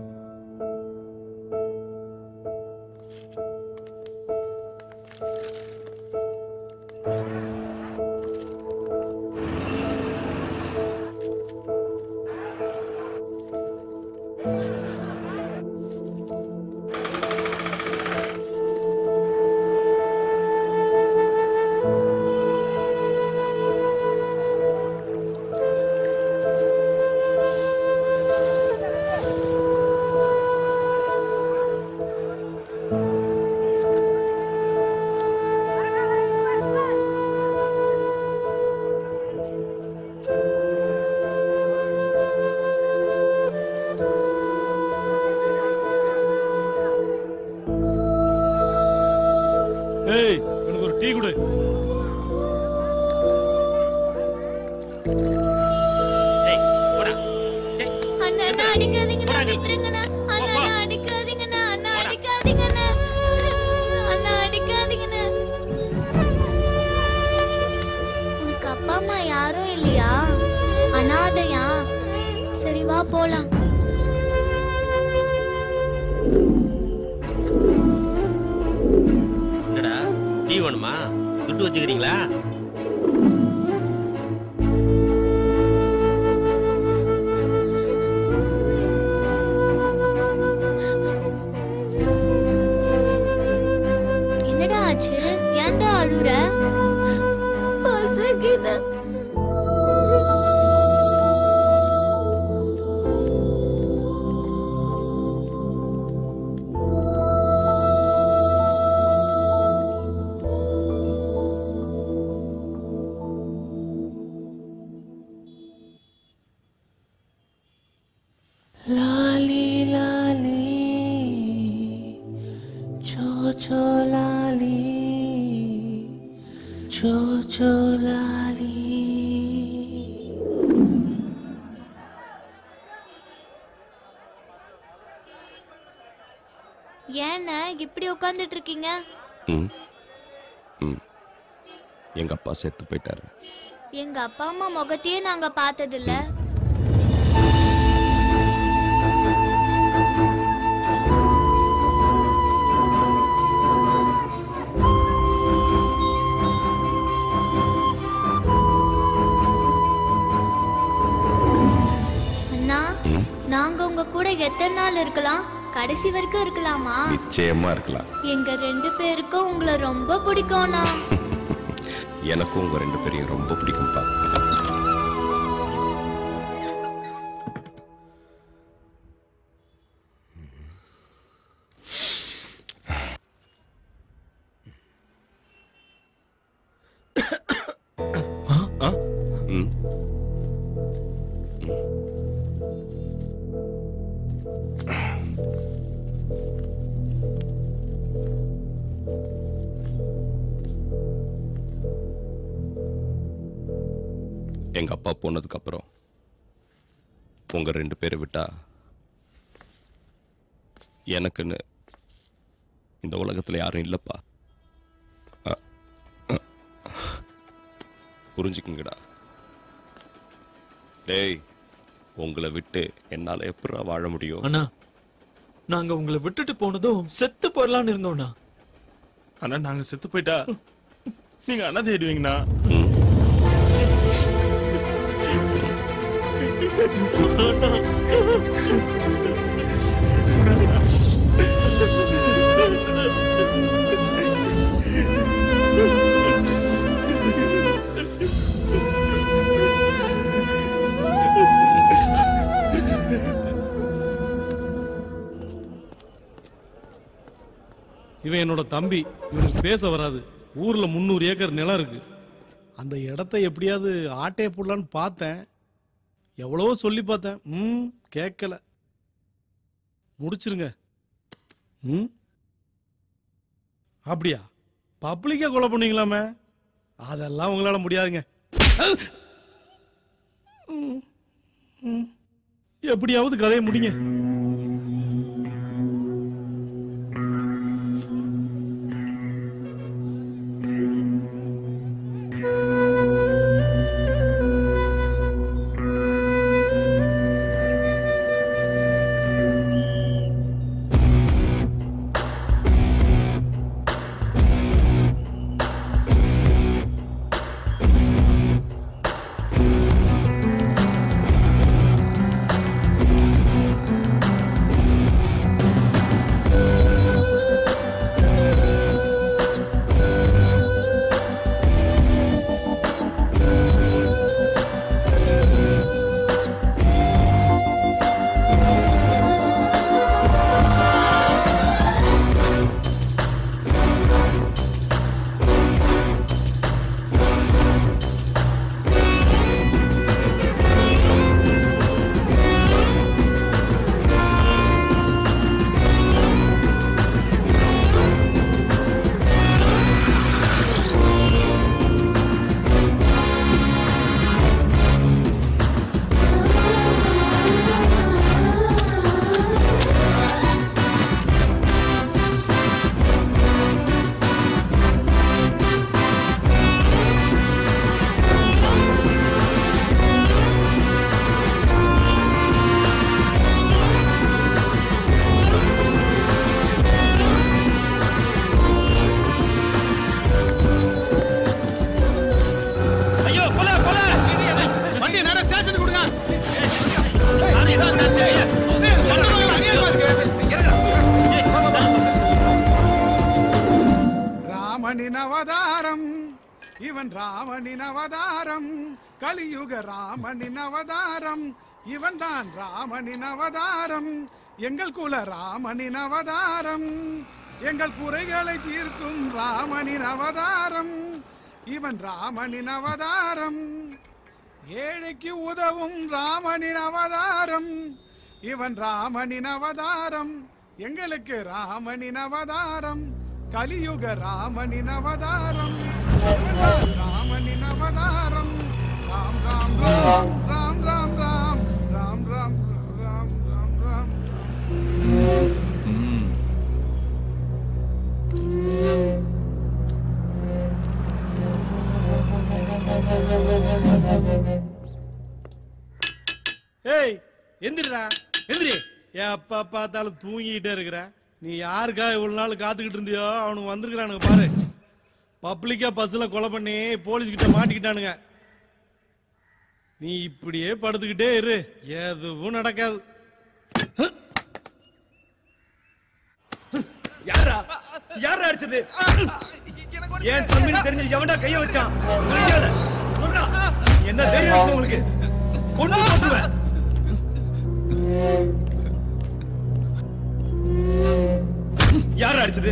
ஏய் எனக்கு ஒரு டீ கொடு அண்ணா அண்ணா அடிக்காதீங்கண்ணா விட்டுருங்கண்ணா அண்ணா அண்ணா அடிக்காதீங்கண்ணா அண்ணா அடிக்காதீங்கண்ணா அண்ணா அடிக்காதீங்கண்ணா உனக்கு அப்பா அம்மா யாரும் இல்லையா அனாதையா சரி வா போலாம் என்னடா டீ வேணுமா துட்டு வச்சுக்கிறீங்களா என்னடா ஆச்சு ஏன்டா அழுற பசிக்குது लाली लाली चो चो लाली Jojo Lali. ஏண்ணே இப்படி உட்காந்துட்டு இருக்கீங்க ம் ம் எங்க அப்பா செத்து போயிட்டாரு எங்க அப்பா அம்மா முகத்தையே நாங்க பார்த்ததில்ல அண்ணா நாங்க உங்க கூட எத்தனை நாள் இருக்கலாம் கடைசி வரைக்கும் இருக்கலாமா நிச்சயமா இருக்கலாம் எங்க ரெண்டு பேருக்கும் உங்களை ரொம்ப பிடிக்கும்ண்ணா எனக்கும் உங்க ரெண்டு பேரையும் ரொம்ப பிடிக்கும்ப்பா ம் எங்க அப்பா போனதுக்கு அப்புறம் உங்க ரெண்டு பேரை விட்டா எனக்குன்னு இந்த உலகத்துல யாரும் இல்லப்பா அ, அ. புரிஞ்சுக்குங்கடா டேய் உங்களை விட்டு என்னால எப்படா வாழ முடியும் அண்ணா நாங்க உங்களை விட்டுட்டு போனதும் செத்து போயிடலாம்னு இருந்தோம்ண்ணா ஆனா நாங்க செத்து போயிட்டா நீங்க அண்ணா தேடுவீங்கண்ணா இவன் என்னோட தம்பி இவனுக்கு பேச வராது ஊர்ல முந்நூறு ஏக்கர் நிலம் இருக்கு அந்த இடத்த எப்படியாவது ஆட்டைய போடலான்னு பார்த்தேன் எவ்வளவோ சொல்லி பார்த்தேன் ம் கேட்கல முடிச்சிருங்க ம் அப்படியா பப்ளிக்கா கொலை பண்ணீங்களாமே அதெல்லாம் உங்களால முடியாதுங்க ம், ம். எப்படியாவது கதையை முடிங்க ஐயோ கொலை கொலை வண்டி நேரா ஸ்டேஷனுக்கு கொடுங்க ராமனின் அவதாரம் இவன் ராமனின் அவதாரம் கலியுக ராமனின் அவதாரம் இவன் தான் ராமனின் அவதாரம் எங்கள் குல ராமனின் அவதாரம் எங்கள் குறைகளை தீர்க்கும் ராமனின் அவதாரம் இவன் ராமனின் அவதாரம் ஏழைக்கு உதவும் ராமனின் அவதாரம் இவன் ராமனின் அவதாரம் எங்களுக்கு ராமனின் அவதாரம் கலியுக ராமனின் அவதாரம் இவன்தான் ராமனின் அவதாரம் ராம் ராம் ராம் ராம் ராம் ராம் ராம் ராம் ராம் ராம் ராம் ஏய் எந்திரிடா எந்திரி எப்ப பார்த்தாலும் தூங்கிக்கிட்டே இருக்கிற நீ யாருக்கா இவ்வளவு நாள் காத்துக்கிட்டு இருந்தியோ அவனுக்கு வந்திருக்கிறானுங்க பாரு பப்ளிக்கா பஸ்ல கொலை பண்ணி போலீஸ் கிட்ட மாட்டிக்கிட்டானுங்க நீ இப்படியே படுத்துக்கிட்டே இரு எதுவும் நடக்காது யாரா யாரா அடிச்சது ஏன் தம்பின்னு தெரிஞ்சு எவன்டா கைய வச்சான் தெரியாத. சொல்றா என்ன தைரியம் இருக்கு உங்களுக்கு கொண்டு போட்டுவேன் யாரா அடிச்சது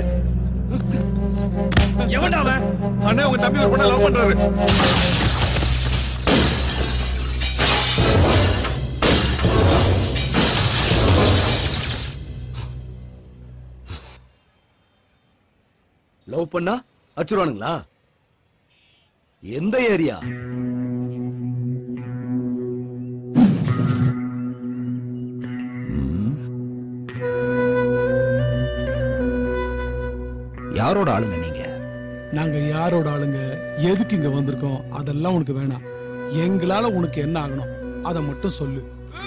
எவன்டா அவன் அண்ணே உங்க தம்பி ஒரு பொண்ணை லவ் பண்றாரு லவ் பண்ணா அடிச்சிருவானுங்களா எந்த ஏரியா யாரோட ஆளுங்க நீங்க நாங்க யாரோட ஆளுங்க எதுக்கு இங்க வந்திருக்கோம் அதெல்லாம் உனக்கு வேணாம் எங்களால உனக்கு என்ன ஆகணும் அதை மட்டும் சொல்லு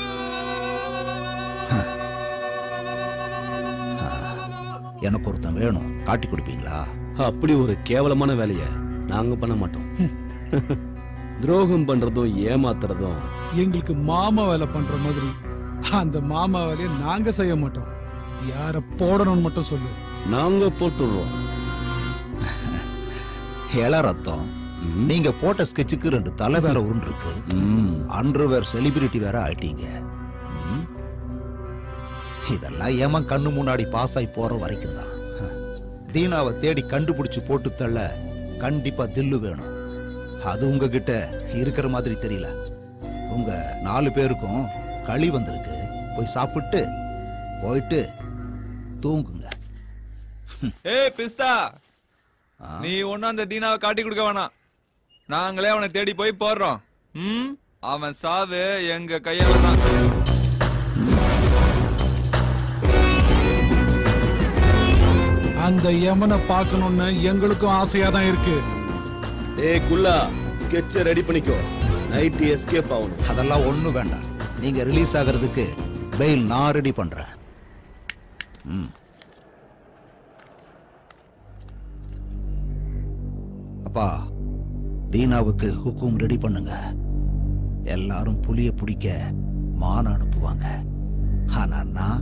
எனக்கு ஒருத்தன் வேணும் காட்டி கொடுப்பீங்களா அப்படி ஒரு கேவலமான வேலைய நாங்க பண்ண மாட்டோம் துரோகம் பண்றதும் ஏமாத்துறதும் எங்களுக்கு மாமா வேலை பண்ற மாதிரி அந்த மாமா வேலையை நாங்க செய்ய மாட்டோம் யார போடணும்னு மட்டும் சொல்லு நாங்க போட்டுடுறோம் இள ரத்தம் நீங்க போட்ட ஸ்கெட்சுக்கு ரெண்டு தலை வேற உருண்டு இருக்கு அன்று வேற செலிபிரிட்டி வேற ஆயிட்டீங்க ம். இதெல்லாம் ஏமா கண்ணு முன்னாடி பாஸ் ஆகி போற வரைக்கும் தான் தீனாவை தேடி கண்டுபிடிச்சு போட்டு தள்ள கண்டிப்பா தில்லு வேணும் அது உங்ககிட்ட இருக்கிற மாதிரி தெரியல உங்க நாலு பேருக்கும் களி வந்திருக்கு போய் சாப்பிட்டு போயிட்டு தூங்குங்க ஏய் பிஸ்தா நீ ஒன்னும் அந்த தீனாவை காட்டி கொடுக்க வேணாம் நாங்களே அவனை தேடி போய் போடுறோம் ம் அவன் சாவு எங்க கையால தான் அந்த யமனை பார்க்கணும்னு எங்களுக்கும் ஆசையா தான் இருக்கு ஏய் குல்லா ஸ்கெட்ச ரெடி பண்ணிக்கோ நைட் எஸ்கேப் ஆகணும் அதெல்லாம் ஒண்ணும் வேண்டாம் நீங்க ரிலீஸ் ஆகிறதுக்கு பெயில் நான் ரெடி பண்றேன் ம். அப்பா தீனாவுக்கு ஹுக்கும் ரெடி பண்ணுங்க எல்லாரும் புலிய பிடிக்க மான அனுப்புவாங்க ஆனா நான்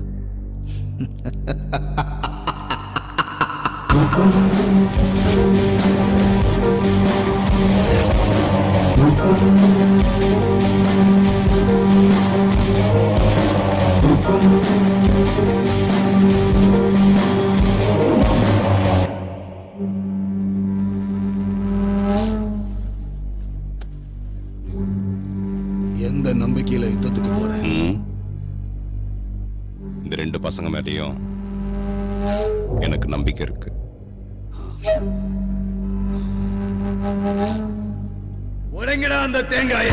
எந்த நம்பிக்கையில யுத்தத்துக்கு போறேன் ம். இந்த ரெண்டு பசங்க மேலேயும் எனக்கு நம்பிக்கை இருக்கு உடைங்கடா அந்த தேங்காய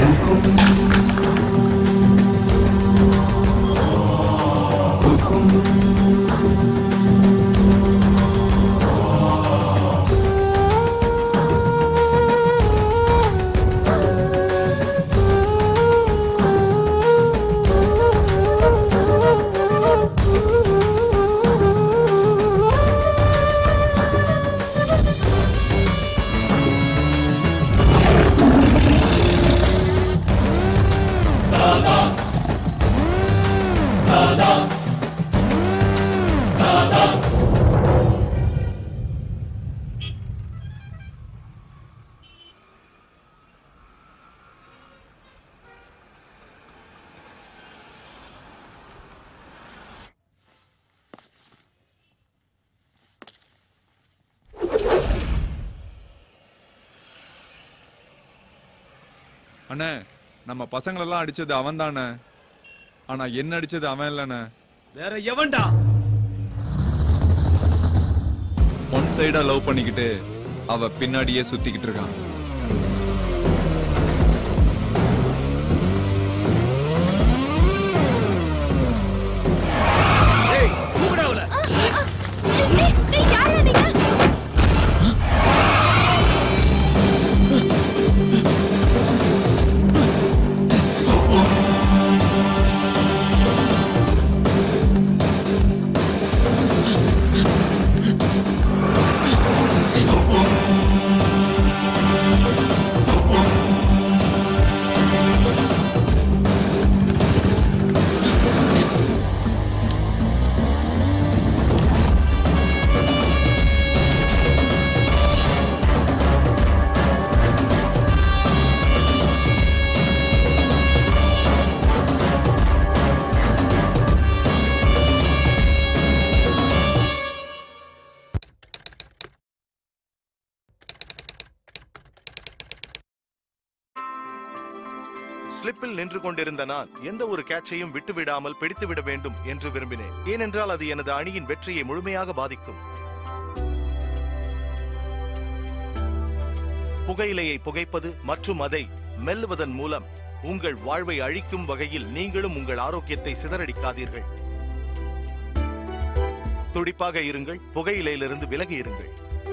அண்ணே நம்ம பசங்களெல்லாம் அடிச்சது அவன் தானே ஆனா என்ன அடிச்சது அவன் இல்லைண்ணே வேற எவன்டா ஒன் சைடா லவ் பண்ணிக்கிட்டு அவ பின்னாடியே சுத்திக்கிட்டு இருக்கான் ஸ்லிப்பில் நின்று கொண்டிருந்த நான் எந்த ஒரு கேட்சையும் விட்டுவிடாமல் பிடித்துவிட வேண்டும் என்று விரும்பினேன் ஏனென்றால் அது எனது அணியின் வெற்றியை முழுமையாக பாதிக்கும் புகையிலையை புகைப்பது மற்றும் அதை மெல்லுவதன் மூலம் உங்கள் வாழ்வை அழிக்கும் வகையில் நீங்களும் உங்கள் ஆரோக்கியத்தை சிதறடிக்காதீர்கள் துடிப்பாக இருங்கள் புகையிலையிலிருந்து விலகி இருங்கள்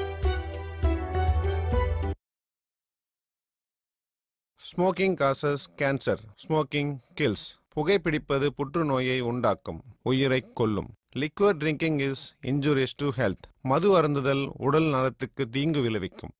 smoking causes cancer smoking kills புகைப்பிடிப்பது புற்றுநோயை உண்டாக்கும் உயிரை கொல்லும் liquid drinking is injurious to health மது அருந்துதல் உடல் நலத்துக்கு தீங்கு விளைவிக்கும்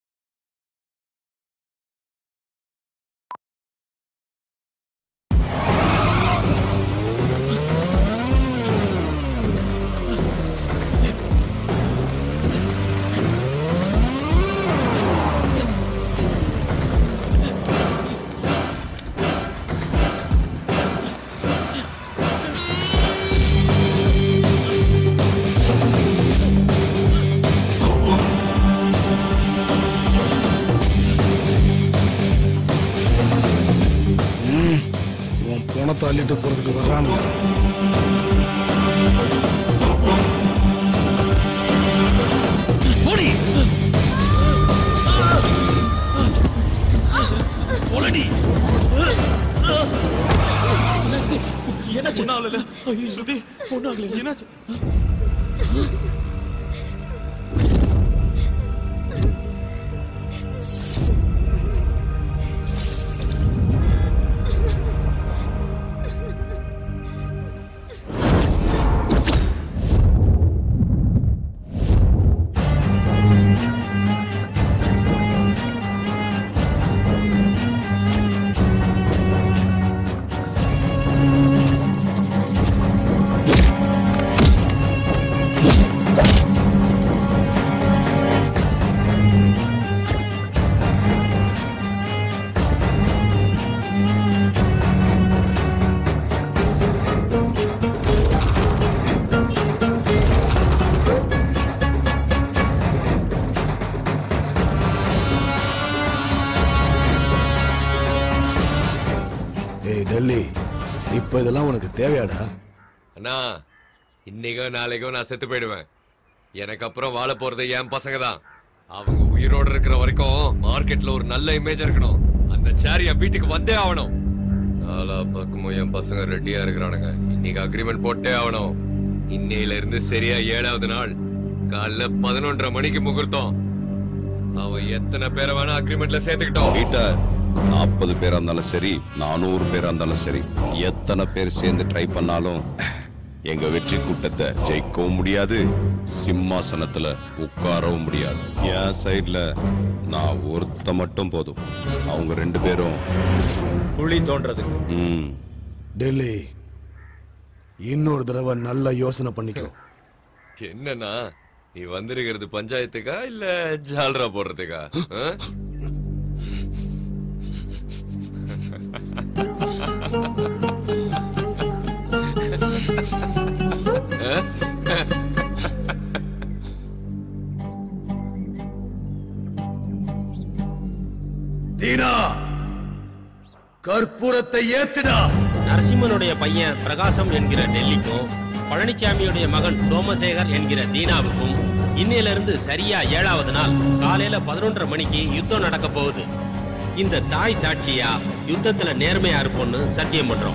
ம், உன் பணத்தை அள்ளிட்டு போறதுக்கு வர்றானுங்க போடி போலடி என்னாச்சு ஒன்னாகல ஐயோ ஸ்ருதி ஒன்னாகல என்னாச்சு ஏய் டெல்லி இப்ப இதெல்லாம் உனக்கு தேவையாடா அண்ணா இன்னைக்கோ நாளைக்கோ நான் செத்து போயிடுவேன் எனக்கு அப்புறம் வாழ போறது என் பசங்க தான் அவங்க உயிரோட இருக்கிற வரைக்கும் மார்க்கெட்ல ஒரு நல்ல இமேஜ் இருக்கணும் அந்த சேர் என் வீட்டுக்கு வந்தே ஆகணும் நாலா பக்கமும் என் பசங்க ரெடியா இருக்கிறானுங்க இன்னைக்கு அக்ரிமெண்ட் போட்டே ஆகணும் இன்னையில இருந்து சரியா ஏழாவது நாள் காலைல பதினொன்றரை மணிக்கு முகூர்த்தம் அவன் எத்தனை பேரை வேணா அக்ரிமெண்ட்ல சேர்த்துக்கிட்டோம் பீட்டர் நாற்பது பேரா இருந்தாலும் சரி நானூறு பேரா இருந்தாலும் சரி எத்தனை பேர் சேர்ந்து ட்ரை பண்ணாலும் எங்க வெற்றி கூட்டத்தை ஜெயிக்கவும் முடியாது சிம்மாசனத்துல உட்காரவும் முடியாது என் சைடுல நான் ஒருத்த மட்டும் போதும் அவங்க ரெண்டு பேரும் குழி தோன்றதுக்கு ம் டெல்லி இன்னொரு தடவை நல்லா யோசனை பண்ணிக்கோ என்னன்னா நீ வந்திருக்கிறது பஞ்சாயத்துக்கா இல்ல ஜால்ரா போடுறதுக்கா ஆ? தீனா கற்பூரத்தை ஏத்துடா நரசிம்மனுடைய பையன் பிரகாசம் என்கிற டெல்லிக்கும் பழனிசாமியுடைய மகன் சோமசேகர் என்கிற தீனாவுக்கும் இன்னையில இருந்து சரியா ஏழாவது நாள் காலையில பதினொன்றரை மணிக்கு யுத்தம் நடக்க போகுது இந்த தாய் சாட்சியா யுத்தத்துல நேர்மையா இருப்போம்னு சத்தியம் பண்றோம்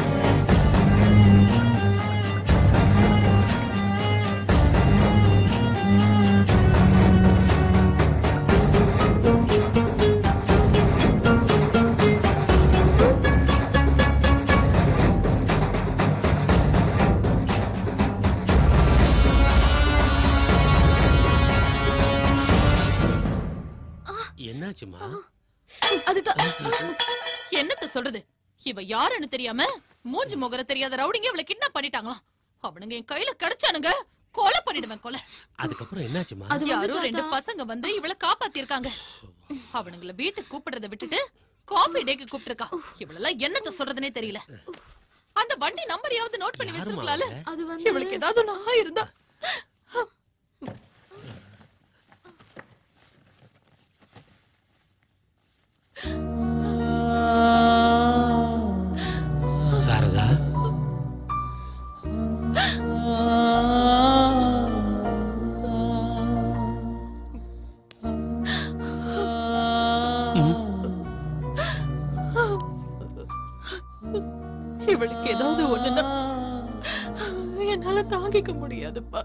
என்னாச்சுமா அதுதான் என்னத்த சொல்றது இவ யாருன்னு தெரியாம மூஞ்சி முகர தெரியாத ரவுடிங்க இவளை கிட்னாப் பண்ணிட்டாங்களாம் அவனுங்க என் கையில கிடைச்சானுங்க கொலை பண்ணிடுவேன் கொலை அதுக்கப்புறம் என்னாச்சுமா அது யாரோ ரெண்டு பசங்க வந்து இவளை காப்பாத்திருக்காங்க அவனுங்கள வீட்டுக்கு கூப்பிடுறத விட்டுட்டு காஃபி டேக்கு கூப்பிட்டிருக்கா இவளெல்லாம் என்னத்த சொல்றதுனே தெரியல அந்த வண்டி நம்பரையாவது நோட் பண்ணி வச்சிருக்கலாம்ல அது வந்து இவளுக்கு ஏதாவது நான் இருந்தா சாரதா இவளுக்கு ஏதாவது ஒண்ணுன்னா என்னால தாங்கிக்க முடியாதுப்பா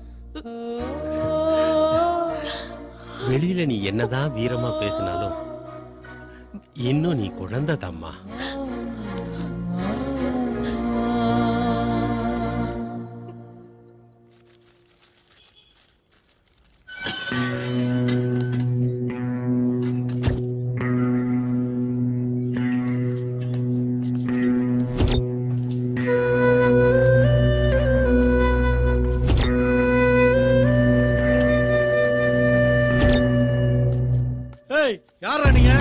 வெளியில நீ என்னதான் வீரமா பேசினாலும் இன்னும் நீ குழந்தை தாம்மா ஏய் யாரா நீங்க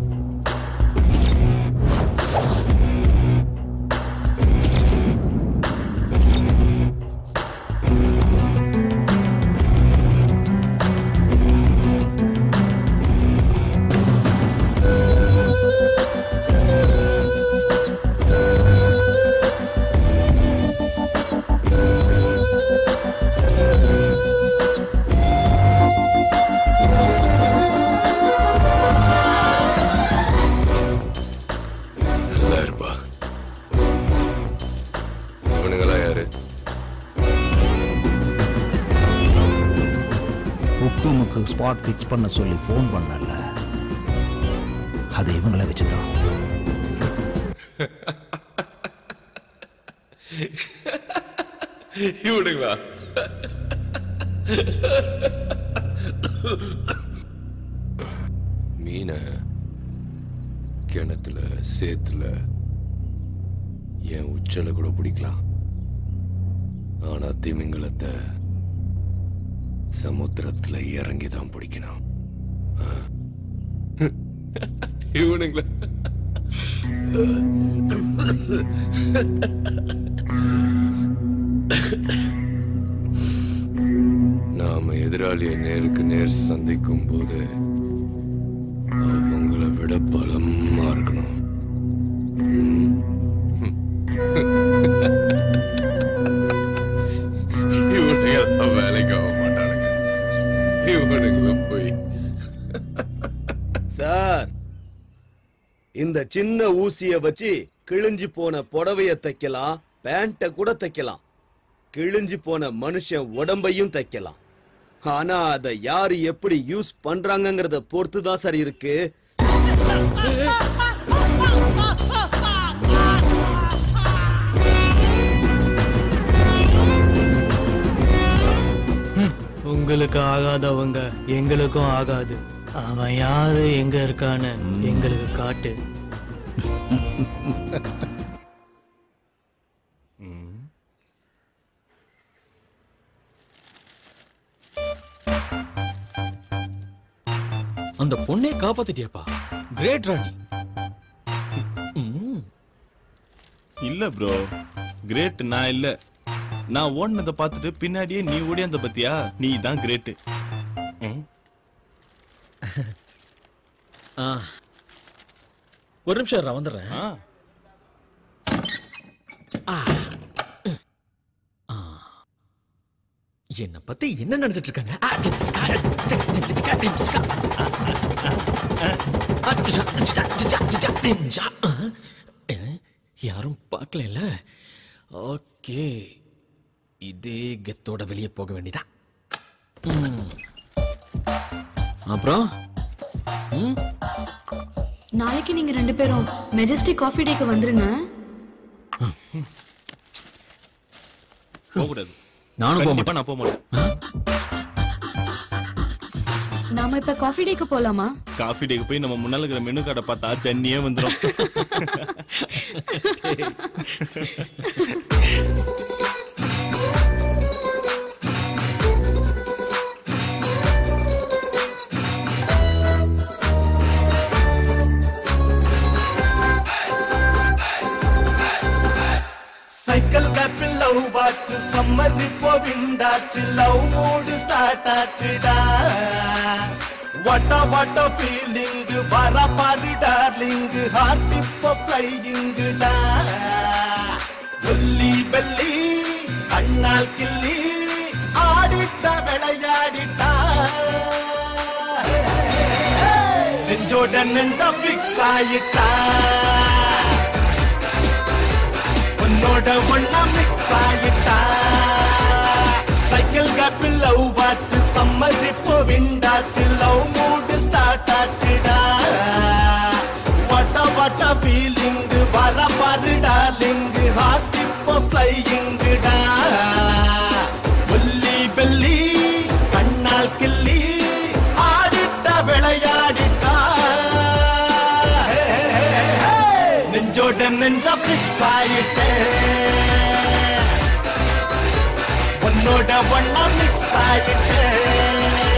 நல்லா இருப்பா இவனுங்களாம் யாரு ஹுக்குமுக்கு ஸ்பாட் ஃபிக்ஸ் பண்ண சொல்லி ஃபோன் பண்ணல அது இவங்கள வச்சுதான் இவனுங்களா மீனை கிணத்துல சேத்துல என் உச்சல கூட பிடிக்கலாம் ஆனா திமிங்கலத்தை சமுத்திரத்துல இறங்கி தான் பிடிக்கணும் ஆ. இவனுங்களா நாம எதிராளியை நேருக்கு நேர் சந்திக்கும் போது அவங்கள விட பலமா இருக்கணும் ம். இவனுங்க எல்லாம் வேலைக்கு ஆக மாட்டானுங்க இவனுங்களை போய் சார் இந்த சின்ன ஊசிய வச்சு கிழிஞ்சு போன புடவைய தைக்கலாம் பேண்ட கூட தைக்கலாம் கிழிஞ்சு போன மனுஷன் உடம்பையும் தைக்கலாம் ஆனா அத யாரு எப்படி யூஸ் பண்றாங்கங்கறத பொறுத்து தான் சார் இருக்கு உங்களுக்கு ஆகாதவங்க எங்களுக்கும் ஆகாது அவன் யாரு எங்க இருக்கான்னு எங்களுக்கு காட்டு அந்த பொண்ணை காப்பாத்திட்டியாப்பா கிரேட் ராணி ம். இல்ல ப்ரோ கிரேட் நான் இல்ல நான் ஓடினதை பார்த்துட்டு பின்னாடியே நீ ஓடியாந்த பத்தியா நீ தான் கிரேட் ஆ. ஒரு நிமிஷம் நான் வந்துடுறேன் ஆ. ஆ. என்ன பத்தி என்ன நினைச்சிட்டு இருக்காங்க ஆ, சி, சி, சி, சி, சி, சி, சி, சி, சி, சி, ஆ, ஆ, சி, சி, சி, சி, சி, சி, சி, ஆ, ஆ, யாரும் பார்க்கல ஓகே இதே கெத்தோட வெளியே போக வேண்டியதா அப்புறம் ம் நாளைக்கு நீங்க ரெண்டு பேரும் மெஜஸ்டிக் காஃபி டேக்கு வந்துருங்க போகக்கூடாது நானும் போக கண்டிப்பா நான் போக மாட்டேன் நாம இப்ப காஃபி டேக்கு போலாமா காஃபி டேக்கு போய் நம்ம முன்னால இருக்கிற மெனு கார்டை பார்த்தா ஜன்னியே வந்துடும் சைக்கிள் கேப்பில் லவ் வாச்சு சம்மர் இப்போ விண்டாச்சு லவ் மூடு ஸ்டார்ட் ஆச்சுடா வாட்ட வாட்ட ஃபீலிங் வர பாரு டார்லிங் ஹார்ட் இப்போ ஃப்ளையிங்குடா ஒல்லி பெல்லி கண்ணால் கிள்ளி ஆடிட்ட விளையாடிட்டா நெஞ்சோட நெஞ்சா ஃபிக்ஸ் ஆயிட்டா உன்னோட ஒன்னா மிக்ஸ் ஆயிட்டா சைக்கிள் கேப்பில் லவ் வாச்சு சம்மர் இப்போ விண்டாச்சு லவ் மூடு ஸ்டார்ட் ஆச்சுடா வாட்டா வாட்டா ஃபீலிங் வர பாரு டார்லிங் ஹார்ட் இப்போ ஃப்ளையிங்குடா ஒல்லி பெல்லி கண்ணால் கிள்ளி ஆடிட்ட விளையாடிட்டா நெஞ்சோட நெஞ்சா பிக்ஸ் ஆயிட்டேன் உன்னோட ஒன்னா மிக்ஸ் ஆயிட்டேன்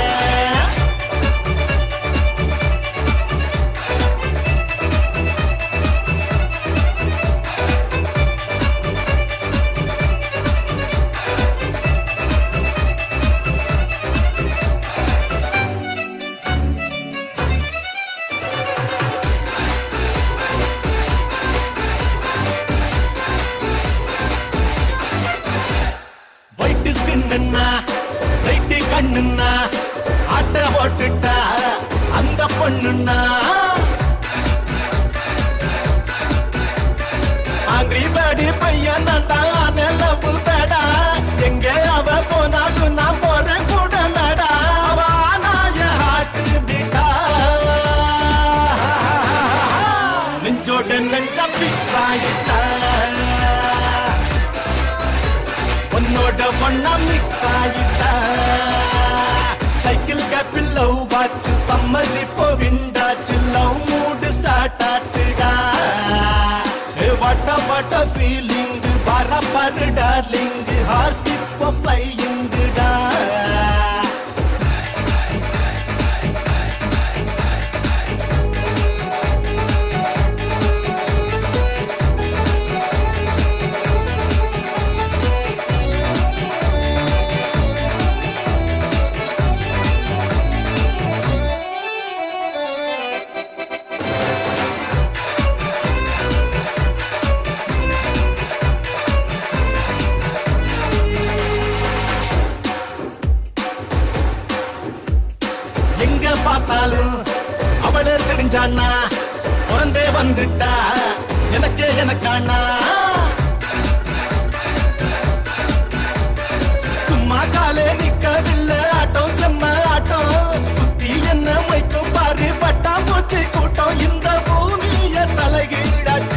ஒயிட் ஸ்கின்னா ரைட்டு கண்ணுன்னா ஆட்ட ஓட்டுட்டா அந்த பொண்ணுன்னா ஆங்கிரி பேடி பையன் நண்டா நிலவு பேடா எங்க அவ போனாலும் நான் போறேன் கூட மேடா அவ ஆனாய ஹாட்டு பீட்டா நெஞ்சோட நெஞ்ச பிக்ஸ் ஆகிட்டா உன்னோட ஒன்னா மிக்ஸ் ஆயிட்டா சைக்கிள் கேப்பில் லவ் வாச்சு சம்மர் இப்போ விண்டாச்சு லவ் மூடு ஸ்டார்ட் ஆச்சுடா ஏ வாட்ட வாட்ட ஃபீலிங் வர பாரு டார்லிங் ஹார்ட் இப்போ ஃப்ளையிங்குடா எங்க பார்த்தாலும் அவளே தெரிஞ்சானா பிறந்தே வந்துட்டா எனக்கே எனக்கானா சும்மா காலே நிக்கவில்லை ஆட்டம் செம்ம ஆட்டம் சுத்தி என்ன மைக்கும் பாரு பட்டாம்பூச்சி கூட்டம் இந்த பூமிய தலைகீழாச்சு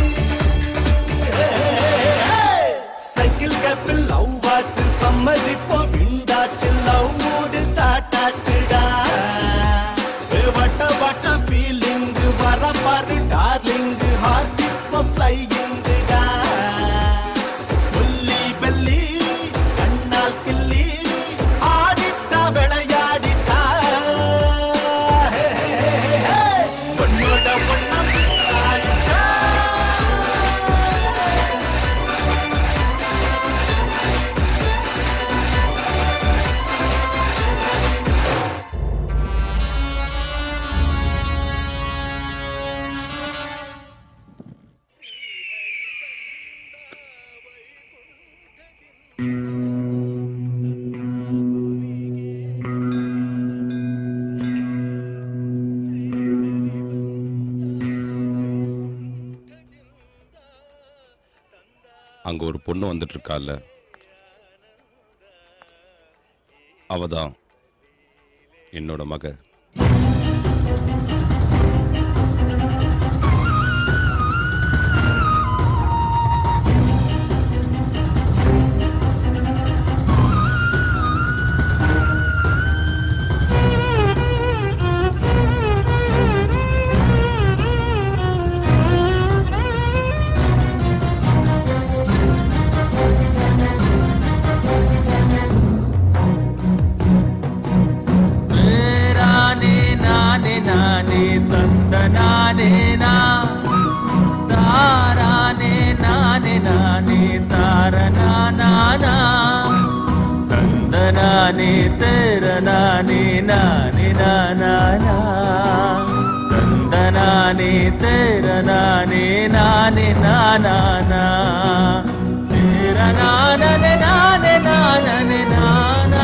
சைக்கிள் கேப்பில் லவ் வாச்சு சம்மதிப்போ விண்டாச்சு லவ் மூடு ஸ்டார்ட் ஆச்சுடா ஏ வட்ட வட்ட ஃபீலிங் வர பாரு டார்லிங் ஹார்ட் இப்போ ஃப்ளையிங்குடா ஒல்லி பெல்லி கண்ணால் கிள்ளி அங்க ஒரு பொண்ணு வந்துட்டு இருக்கால அவ தான் என்னோட மக நானே நானே நானே தந்த நானே நா தாரானே நானே நானே தார நானா தந்த நானே தேர நானே நானே நானா தந்த நானே தேர நானே நானே நானா தேர நானே நானே நானே நானா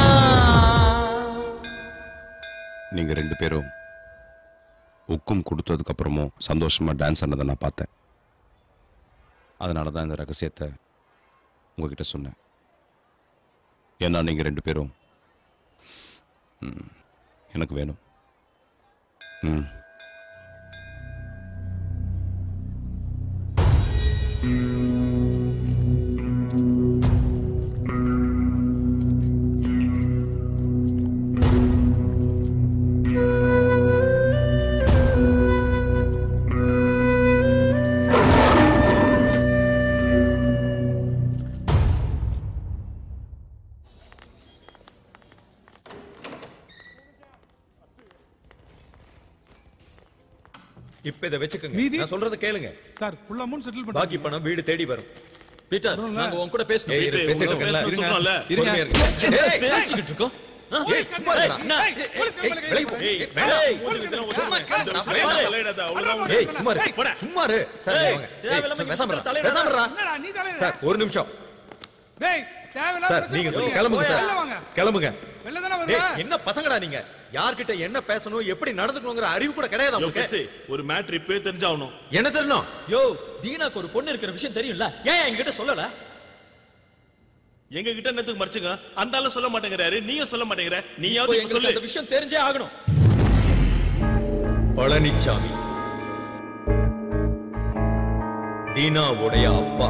நீங்க ரெண்டு பேரும் உக்கும் கொடுத்ததுக்கு அப்புறமும் சந்தோஷமா டான்ஸ் ஆனதை நான் பார்த்தேன் அதனால தான் இந்த ரகசியத்தை உங்ககிட்ட சொன்னேன் ஏன்னா நீங்க ரெண்டு பேரும் ம், எனக்கு வேணும் ம் இப்ப இதை வச்சுக்கோங்க மீதி? நான் சொல்றத கேளுங்க சார் ஃபுல் அமௌண்ட் செட்டில் பண்ணி பாக்கி பணம் வீடு தேடி வரும் பீட்டர் நாங்க உன் கூட பேசணும் ஏய், இரு, பேசிட்டு இருக்கேன்ல. பேசணும்னு சொல்றோம்ல. பொறுமையா இருங்க. ஏய், பேசிக்கிட்டு இருக்கோம் ஆ? ஏய், சும்மா இருடா. என்ன? ஏய், ஏய், வெளிய போ. ஏய், ஏய், வேண்டாம். ஏய், சும்மா கேளு, நான் ஏய், வேண்டாம். தலையிடாத, அவ்வளவுதான். ஏய், சும்மா இரு. சும்மா இரு. சார், ஏய், வாங்க. ஏய், தேவையில்லாம சார், பேசாம இருடா. தலையிடாத. பேசாம இருடா. என்னடா நீ தலையிட சார் ஒரு நிமிஷம் டேய் தேவையில்லாத சார் பிரச்சனை நீங்க பண்றீங்க. கொஞ்சம் கிளம்புங்க வெளில சார் வாங்க கிளம்புங்க வெளில தானே ஏய், வருவ என்ன பசங்கடா நீங்க யார்கிட்ட என்ன பேசணும் எப்படி நடந்துக்கணுங்கிற அறிவு கூட கிடையாது உங்களுக்கு ஒரு மேட்ரு இப்பவே தெரிஞ்சாகணும் என்ன தெரியணும் யோ தீனாக்கு ஒரு பொண்ணு இருக்கிற விஷயம் தெரியும்ல ஏன் என்கிட்ட சொல்லல எங்க கிட்ட என்னத்துக்கு மறைச்சுங்க அந்த ஆளு சொல்ல மாட்டேங்கிறாரு நீங்க சொல்ல மாட்டேங்கிற இப்போ நீயாவது இப்ப எங்களுக்கு சொல்லு அந்த விஷயம் தெரிஞ்சே ஆகணும் பழனிச்சாமி தீனாவுடைய அப்பா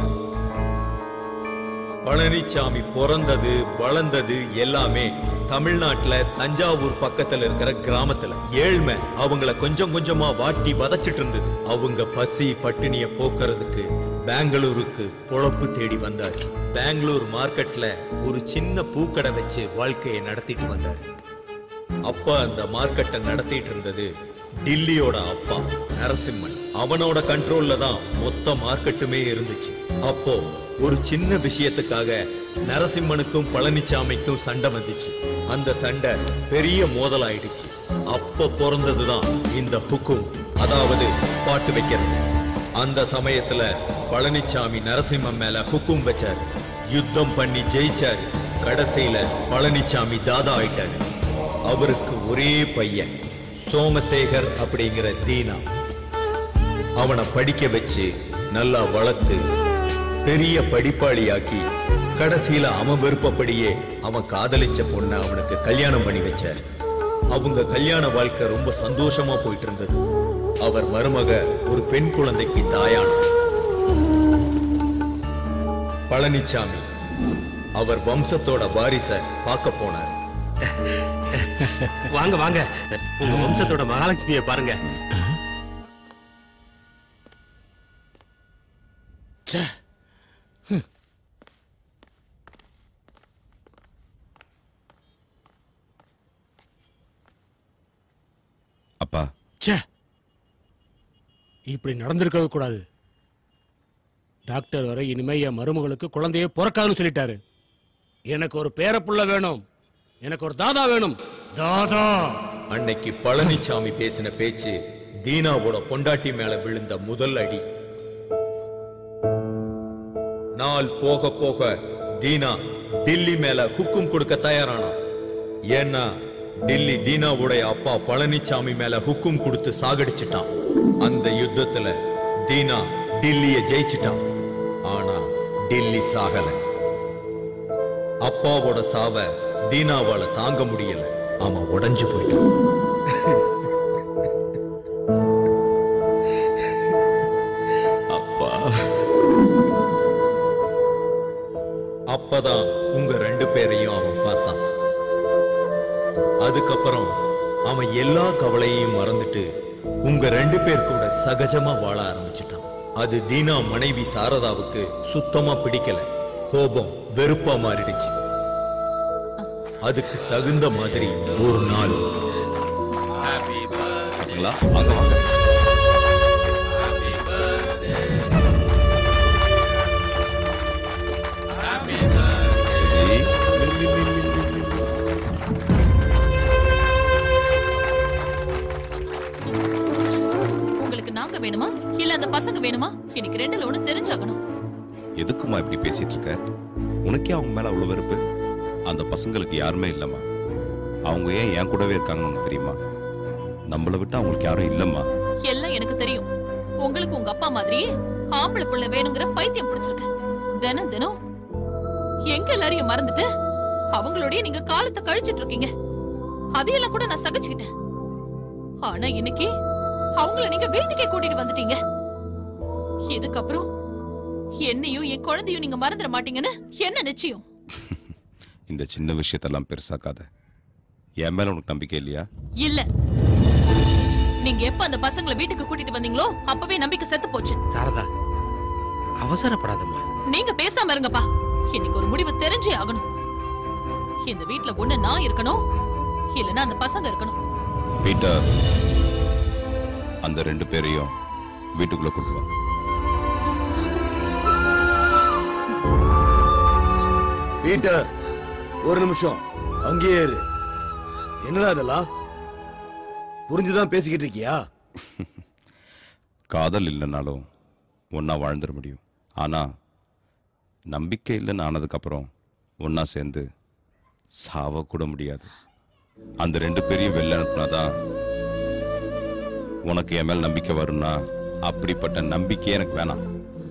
பழனிச்சாமி பிறந்தது வளர்ந்தது எல்லாமே தமிழ்நாட்டுல தஞ்சாவூர் பக்கத்துல இருக்கிற கிராமத்துல ஏழ்மை அவங்கள கொஞ்சம் கொஞ்சமா வாட்டி வதச்சிட்டு இருந்தது அவங்க பசி பட்டினிய போக்குறதுக்கு பெங்களூருக்கு பொழப்பு தேடி வந்தாரு பெங்களூர் மார்க்கெட்ல ஒரு சின்ன பூக்கடை வச்சு வாழ்க்கையை நடத்திட்டு வந்தாரு அப்பா அந்த மார்க்கெட்டை நடத்திட்டு இருந்தது டில்லியோட அப்பா நரசிம்மன் அவனோட கண்ட்ரோல்ல தான் மொத்த மார்க்கெட்டுமே இருந்துச்சு அப்போ ஒரு சின்ன விஷயத்துக்காக நரசிம்மனுக்கும் பழனிச்சாமிக்கும் சண்டை வந்துச்சு அந்த சண்டை பெரிய மோதலாயிடுச்சு அப்ப பிறந்ததுதான் இந்த ஹுக்கும் அதாவது ஸ்பாட் வைக்கிறது அந்த சமயத்துல பழனிச்சாமி நரசிம்மன் மேல ஹுக்கும் வச்சாரு யுத்தம் பண்ணி ஜெயிச்சாரு கடைசியில பழனிச்சாமி தாதா ஆயிட்டாரு அவருக்கு ஒரே பையன் சோமசேகர் அப்படிங்கிற தீனா அவனை படிக்க வச்சு நல்லா வளர்த்து பெரிய படிப்பாளியாக்கி கடைசியில அவன் விருப்பப்படியே அவன் காதலிச்ச பொண்ணை அவனுக்கு கல்யாணம் பண்ணி வச்சார் அவங்க கல்யாண வாழ்க்கை ரொம்ப சந்தோஷமா போயிட்டு இருந்தது அவர் மருமக ஒரு பெண் குழந்தைக்கு தாயானார் பழனிச்சாமி அவர் வம்சத்தோட வாரிச பார்க்க போனார் வாங்க வாங்க உங்க வம்சத்தோட மகாலட்சுமியை பாருங்க அப்பா ச்சே இப்படி நடந்திருக்கவே கூடாது டாக்டர் வரை இனிமே என் மருமகளுக்கு குழந்தையே பிறக்காதுன்னு சொல்லிட்டாரு எனக்கு ஒரு பேரப்புள்ள வேணும் எனக்கு ஒரு தாதா வேணும் தாதா அன்னைக்கு பழனிச்சாமி பேசின பேச்சு தீனாவோட பொண்டாட்டி மேல விழுந்த முதல் அடி நாள் போக போக தீனா டில்லி மேல ஹுக்கும் கொடுக்க தயாரானா ஏன்னா டில்லி தீனாவுடைய அப்பா பழனிச்சாமி மேல ஹுக்கும் கொடுத்து சாகடிச்சிட்டான் அந்த யுத்தத்துல தீனா டில்லிய ஜெயிச்சிட்டான் ஆனா டெல்லி சாகல அப்பாவோட சாவ தீனாவால தாங்க முடியல அவன் உடைஞ்சு போயிட்டான் அப்பா அப்பதான் உங்க ரெண்டு பேரையும் அவன் பார்த்தான் அதுக்கப்புறம் அவன் எல்லா கவலையையும் மறந்துட்டு உங்க ரெண்டு பேர் கூட சகஜமா வாழ ஆரம்பிச்சிட்டான் அது தீனா மனைவி சாரதாவுக்கு சுத்தமா பிடிக்கல கோபம் வெறுப்பா மாறிடுச்சு அதுக்கு தகுந்த மாதிரி ஒரு நாள் பசங்களா வாங்க வாங்க உங்களுக்கு நாங்க வேணுமா இல்ல அந்த பசங்க வேணுமா எனக்கு ரெண்டுல ஒண்ணு தெரிஞ்சாகணும் எதுக்குமா இப்படி பேசிட்டு இருக்க உனக்கே அவங்க மேல அவ்வளவு வெறுப்பு அந்த பசங்களுக்கு யாருமே இல்லம்மா அவங்க ஏன் என் கூடவே இருக்காங்கன்னு உனக்கு தெரியுமா நம்மளை விட்டு அவங்களுக்கு யாரும் இல்லம்மா எல்லாம் எனக்கு தெரியும் உங்களுக்கு உங்க அப்பா மாதிரி ஆம்பளை புள்ள வேணுங்கிற பைத்தியம் பிடிச்சிருக்கு தினம் தினம் எங்க எல்லாரையும் மறந்துட்டு அவங்களோடய நீங்க காலத்தை கழிச்சிட்டு இருக்கீங்க அதையெல்லாம் கூட நான் சகிச்சுக்கிட்டேன் ஆனா இன்னைக்கு அவங்கள நீங்க வீட்டுக்கே கூட்டிட்டு வந்துட்டீங்க இதுக்கப்புறம் என்னையும் என் குழந்தையும் நீங்க மறந்துட மாட்டீங்கன்னு என்ன நிச்சயம் இந்த சின்ன விஷயத்தெல்லாம் பெருசாக்காத என் மேல உனக்கு நம்பிக்கை இல்லையா இல்ல நீங்க எப்ப அந்த பசங்களை வீட்டுக்கு கூட்டிட்டு வந்தீங்களோ அப்பவே நம்பிக்கை செத்து போச்சு சாரதா அவசரப்படாதம்மா நீங்க பேசாம இருங்கப்பா இன்னைக்கு ஒரு முடிவு தெரிஞ்சே ஆகணும் இந்த வீட்ல ஒண்ணு நான் இருக்கணும் இல்லனா அந்த பசங்க இருக்கணும் பீட்டர் அந்த ரெண்டு பேரையும் வீட்டுக்குள்ள கூட்டு வா பீட்டர் ஒரு நிமிஷம் அங்கேயே இரு என்னடா இதெல்லாம் புரிஞ்சுதான் பேசிக்கிட்டு இருக்கியா காதல் இல்லைனாலும் ஒன்றா வாழ்ந்துட முடியும் ஆனால் நம்பிக்கை இல்லைன்னு ஆனதுக்கப்புறம் ஒன்றா சேர்ந்து சாவ கூட முடியாது அந்த ரெண்டு பேரையும் வெளில அனுப்புனாதான் உனக்கு என் மேல் நம்பிக்கை வரும்னா அப்படிப்பட்ட நம்பிக்கையே எனக்கு வேணாம்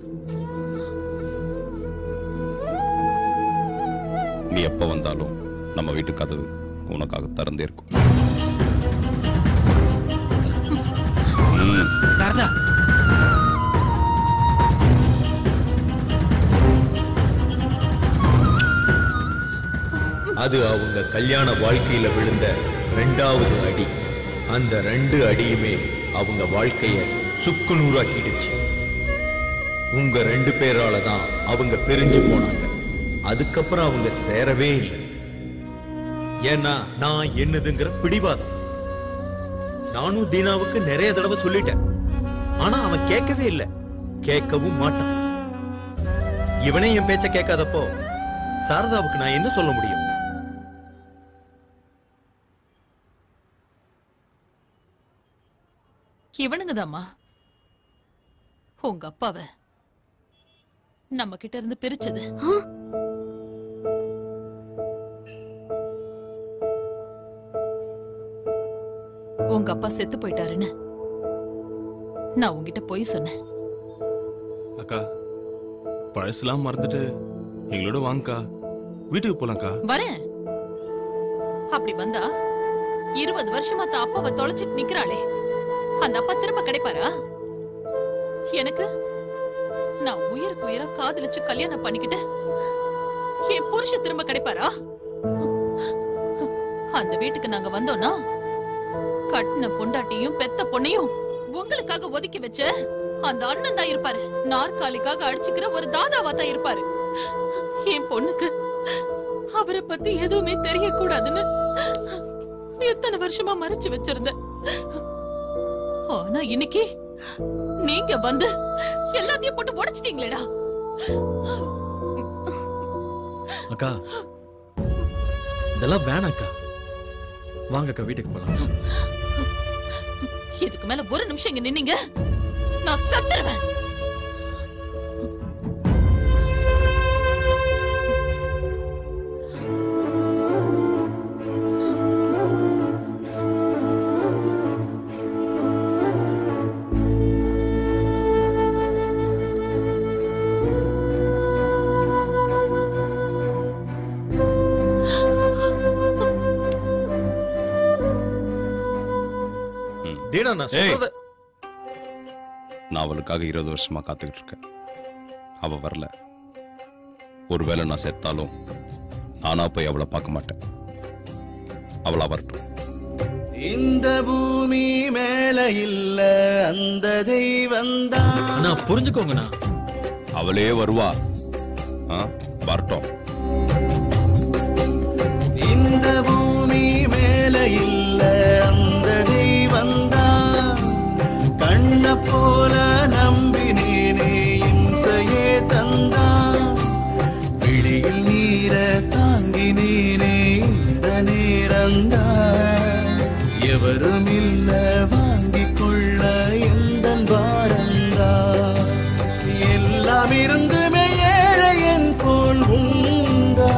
நீ எப்போ வந்தாலும் நம்ம வீட்டு கதவு உனக்காக திறந்தே இருக்கும் ம். சாரதா அது அவங்க கல்யாண வாழ்க்கையில விழுந்த ரெண்டாவது அடி அந்த ரெண்டு அடியுமே அவங்க வாழ்க்கைய சுக்கு நூறாக்கிடுச்சு உங்க ரெண்டு பேரால தான் அவங்க பிரிஞ்சு போனாங்க அதுக்கப்புறம் அவங்க சேரவே இல்லை ஏன்னா நான் என்னதுங்கிற பிடிவாதம் நானும் தீனாவுக்கு நிறைய தடவை சொல்லிட்டேன் ஆனா அவன் கேட்கவே இல்லை கேட்கவும் மாட்டான் இவனே என் பேச்ச கேட்காதப்போ சாரதாவுக்கு நான் என்ன சொல்ல முடியும் இவனுங்கதாம்மா உங்க அப்பாவ நம்ம கிட்ட இருந்து பிரிச்சது உங்க அப்பா செத்து போயிட்டாருன்னு நான் உங்ககிட்ட போய் சொன்னேன் அக்கா பழசுலாம் மறந்துட்டு எங்களோட வாங்கக்கா வீட்டுக்கு போலாம்க்கா வரேன் அப்படி வந்தா இருபது வருஷமா தான் அப்பாவை தொலைச்சிட்டு நிக்கிறாளே அந்த அப்பா திரும்ப கிடைப்பாரா எனக்கு நான் உயிருக்கு உயிரா காதலிச்சு கல்யாணம் பண்ணிக்கிட்டு என் புருஷ திரும்ப கிடைப்பாரா அந்த வீட்டுக்கு நாங்க வந்தோம்னா கட்டின பொண்டாட்டியும் பெத்த பொண்ணையும் உங்களுக்காக ஒதுக்கி வச்ச அந்த அண்ணன் தான் இருப்பாரு நாற்காலிக்காக அடிச்சுக்கிற ஒரு தாதாவா தான் இருப்பாரு என் பொண்ணுக்கு அவரை பத்தி எதுவுமே தெரியக்கூடாதுன்னு எத்தனை வருஷமா மறைச்சு வச்சிருந்தேன் ஆனா இன்னைக்கு நீங்க வந்து எல்லாத்தையும் போட்டு உடைச்சிட்டீங்களேடா அக்கா இதெல்லாம் வேணாக்கா வாங்கக்கா வீட்டுக்கு போலாம் இதுக்கு மேல ஒரு நிமிஷம் இங்க நின்னீங்க நான் செத்துருவேன் தீனா நான் ஏய். சொல்றத நான் அவளுக்காக இருபது வருஷமா காத்துக்கிட்டு இருக்கேன் அவ வரல ஒருவேளை நான் செத்தாலும் நானா போய் அவளை பார்க்க மாட்டேன் அவளா வரட்டும் இந்த பூமி மேல இல்ல அந்த தெய்வந்தான் நான் புரிஞ்சுக்கோங்கண்ணா அவளே வருவா ஆ, வரட்டும் இந்த பூமி மேல இல்ல அந்த தெய்வந்தான் கண்ண போல நம்பினேனே இம்சையே தந்தான் விழியில் நீர தாங்கினேனே இந்த நேரந்தான் எவரும் இல்ல வாங்கிக் கொள்ள எந்த வாரந்தான் எல்லாம் இருந்துமே ஏழையன் போல் உண்டா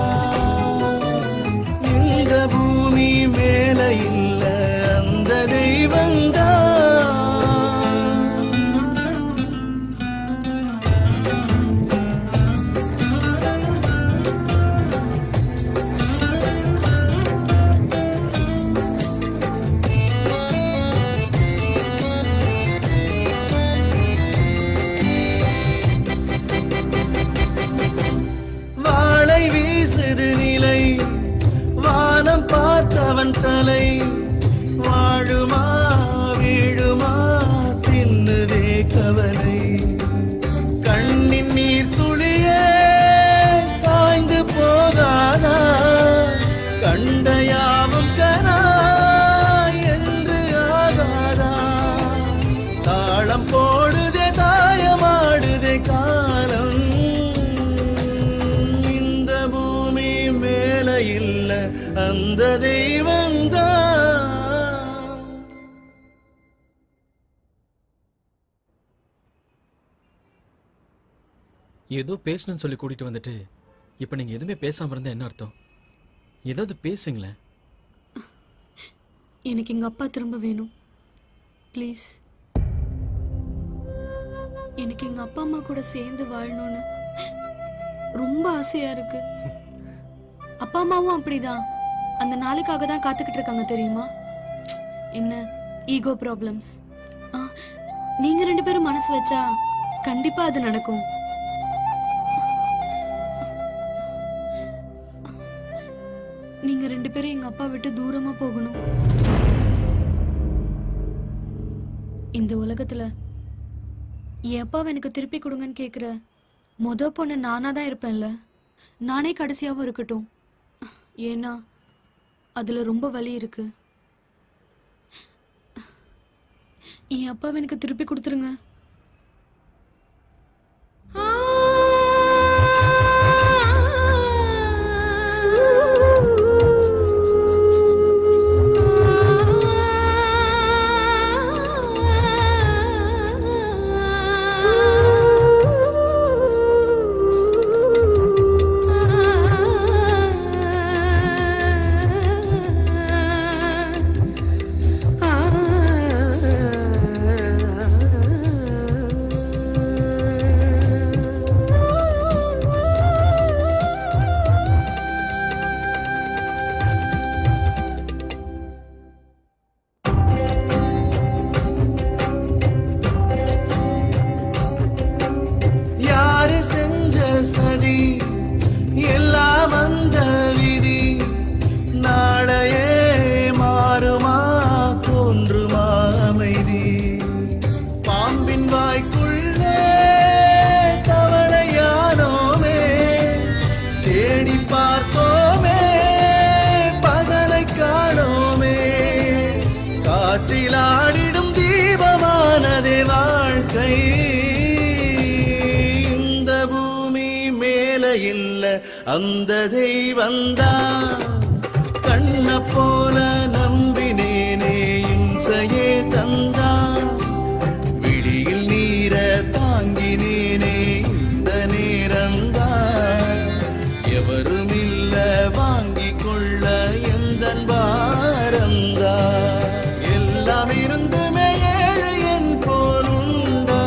இந்த பூமி மேல இல்ல அந்த தெய்வந்தான் வாளை வீசுது நிலை வானம் பார்த்தவன் தலை வாழுமா வீழுமா தின்னுதே கவலை கண்ணின் நீர் துளியே காய்ந்து போகாதா கண்ட யாவும் கனா என்று ஆகாதா தாளம் போடுதே தாயமாடுதே காலம் இந்த பூமி மேல இல்ல அந்த தெய்வந்தான் ஏதோ பேசணும்னு சொல்லி கூட்டிட்டு வந்துட்டு இப்ப நீங்க எதுவுமே பேசாம இருந்தா என்ன அர்த்தம் ஏதாவது பேசுங்களேன் எனக்கு எங்க அப்பா திரும்ப வேணும் ப்ளீஸ் எனக்கு எங்க அப்பா அம்மா கூட சேர்ந்து வாழணும்னு ரொம்ப ஆசையா இருக்கு அப்பா அம்மாவும் அப்படிதான் அந்த நாளுக்காக தான் காத்துக்கிட்டு இருக்காங்க தெரியுமா என்ன ஈகோ ப்ராப்ளம்ஸ் நீங்க ரெண்டு பேரும் மனசு வச்சா கண்டிப்பா அது நடக்கும் நீங்க ரெண்டு பேரும் எங்க அப்பா விட்டு தூரமா போகணும் இந்த உலகத்துல என் அப்பாவை எனக்கு திருப்பி கொடுங்கன்னு கேக்குற மொத பொண்ணு நானா தான் இருப்பேன்ல நானே கடைசியாவும் இருக்கட்டும் ஏன்னா அதுல ரொம்ப வலி இருக்கு என் அப்பாவை எனக்கு திருப்பி கொடுத்துருங்க யாரு செஞ்ச சதி எல்லாம் அந்த விதி நாளையே மாறுமா தோன்றுமா அமைதி பாம்பின் வாய்க்குள்ளே தவளையானோமே தேடி பார்த்தோமே பகலை காணோமே காற்றில் ஆடிடும் தீபமானதே வாழ்க்கை இந்த பூமி மேல இல்ல அந்த தெய்வந்தான் கண்ண போல நம்பினேனே இம்சையே தந்தான் விழியில் நீர தாங்கினேனே இந்த நேரம்தான் எவரும் இல்ல வாங்கிக் கொள்ள எந்த பாரம்தான் எல்லாம் இருந்துமே ஏழையன் போலுண்டா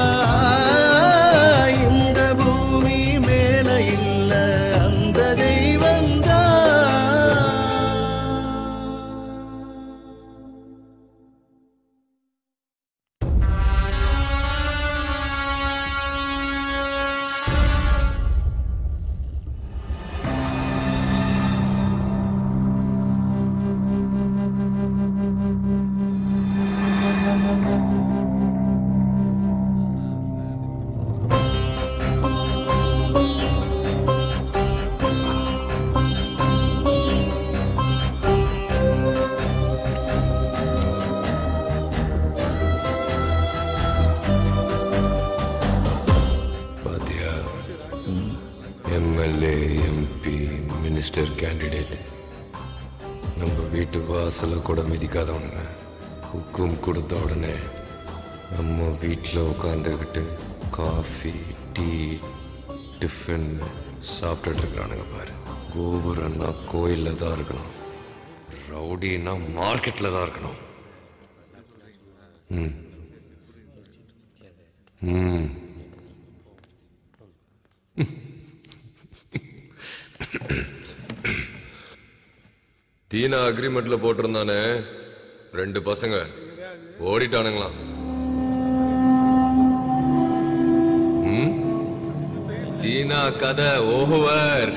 இந்த பூமி மேல இல்ல அந்த தெய்வந்தான் மினிஸ்டர் கேண்டிடேட் நம்ம வீட்டு வாசலை கூட மிதிக்காதவனுங்க ஹுக்கும் கொடுத்த உடனே நம்ம வீட்டில் உட்காந்துக்கிட்டு காஃபி டீ டிஃபன் சாப்பிட்டுட்டு இருக்கிறானுங்க பாரு கோபுரம்னா கோயிலில் தான் இருக்கணும் ரவுடின்னா மார்க்கெட்டில் தான் இருக்கணும் ம் ம் தீனா அக்ரிமெண்ட்ல போட்டிருந்தானே ரெண்டு பசங்க ஓடிட்டானுங்களாம் ம்? தீனா கதை ஓவர்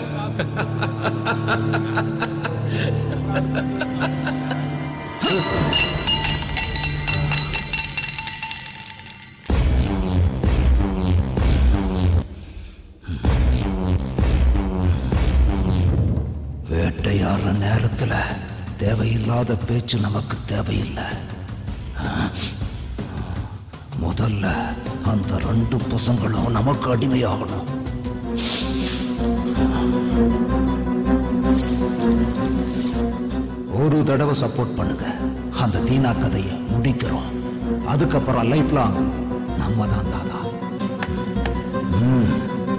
வேட்டையாடுற நேரத்துல தேவையில்லாத பேச்சு நமக்கு தேவையில்லை முதல்ல அந்த ரெண்டு பசங்களும் நமக்கு அடிமையாகணும் ஒரு தடவை சப்போர்ட் பண்ணுங்க அந்த தீனா கதையை முடிக்கிறோம் அதுக்கப்புறம் லைஃப் லாங் நம்ம தான் தாதா ம்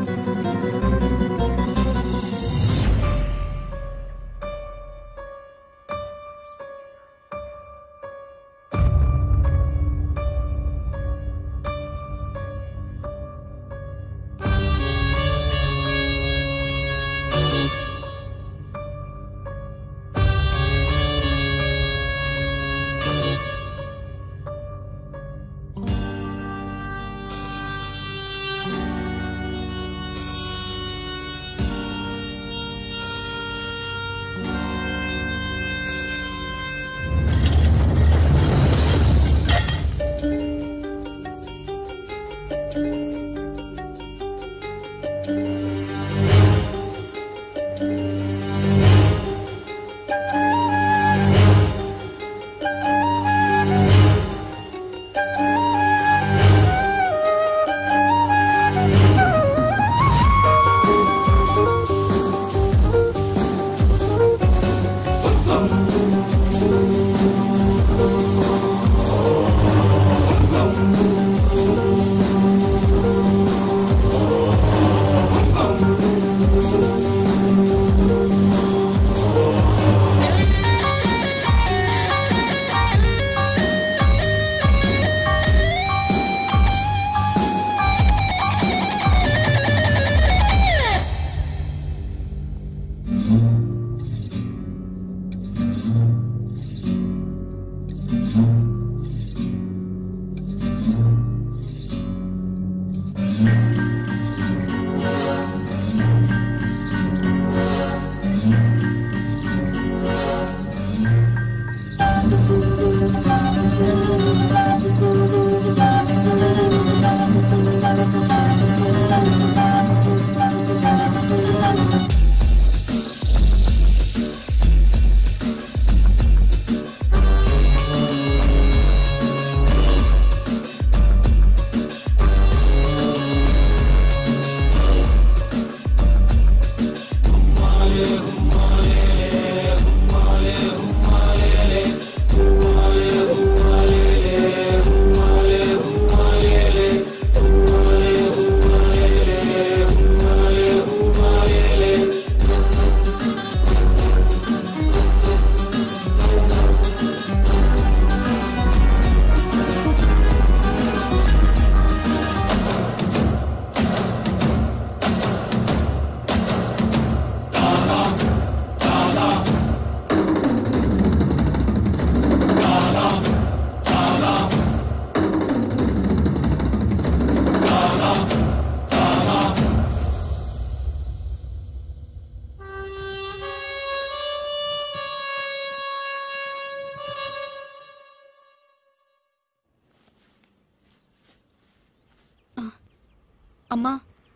அம்மா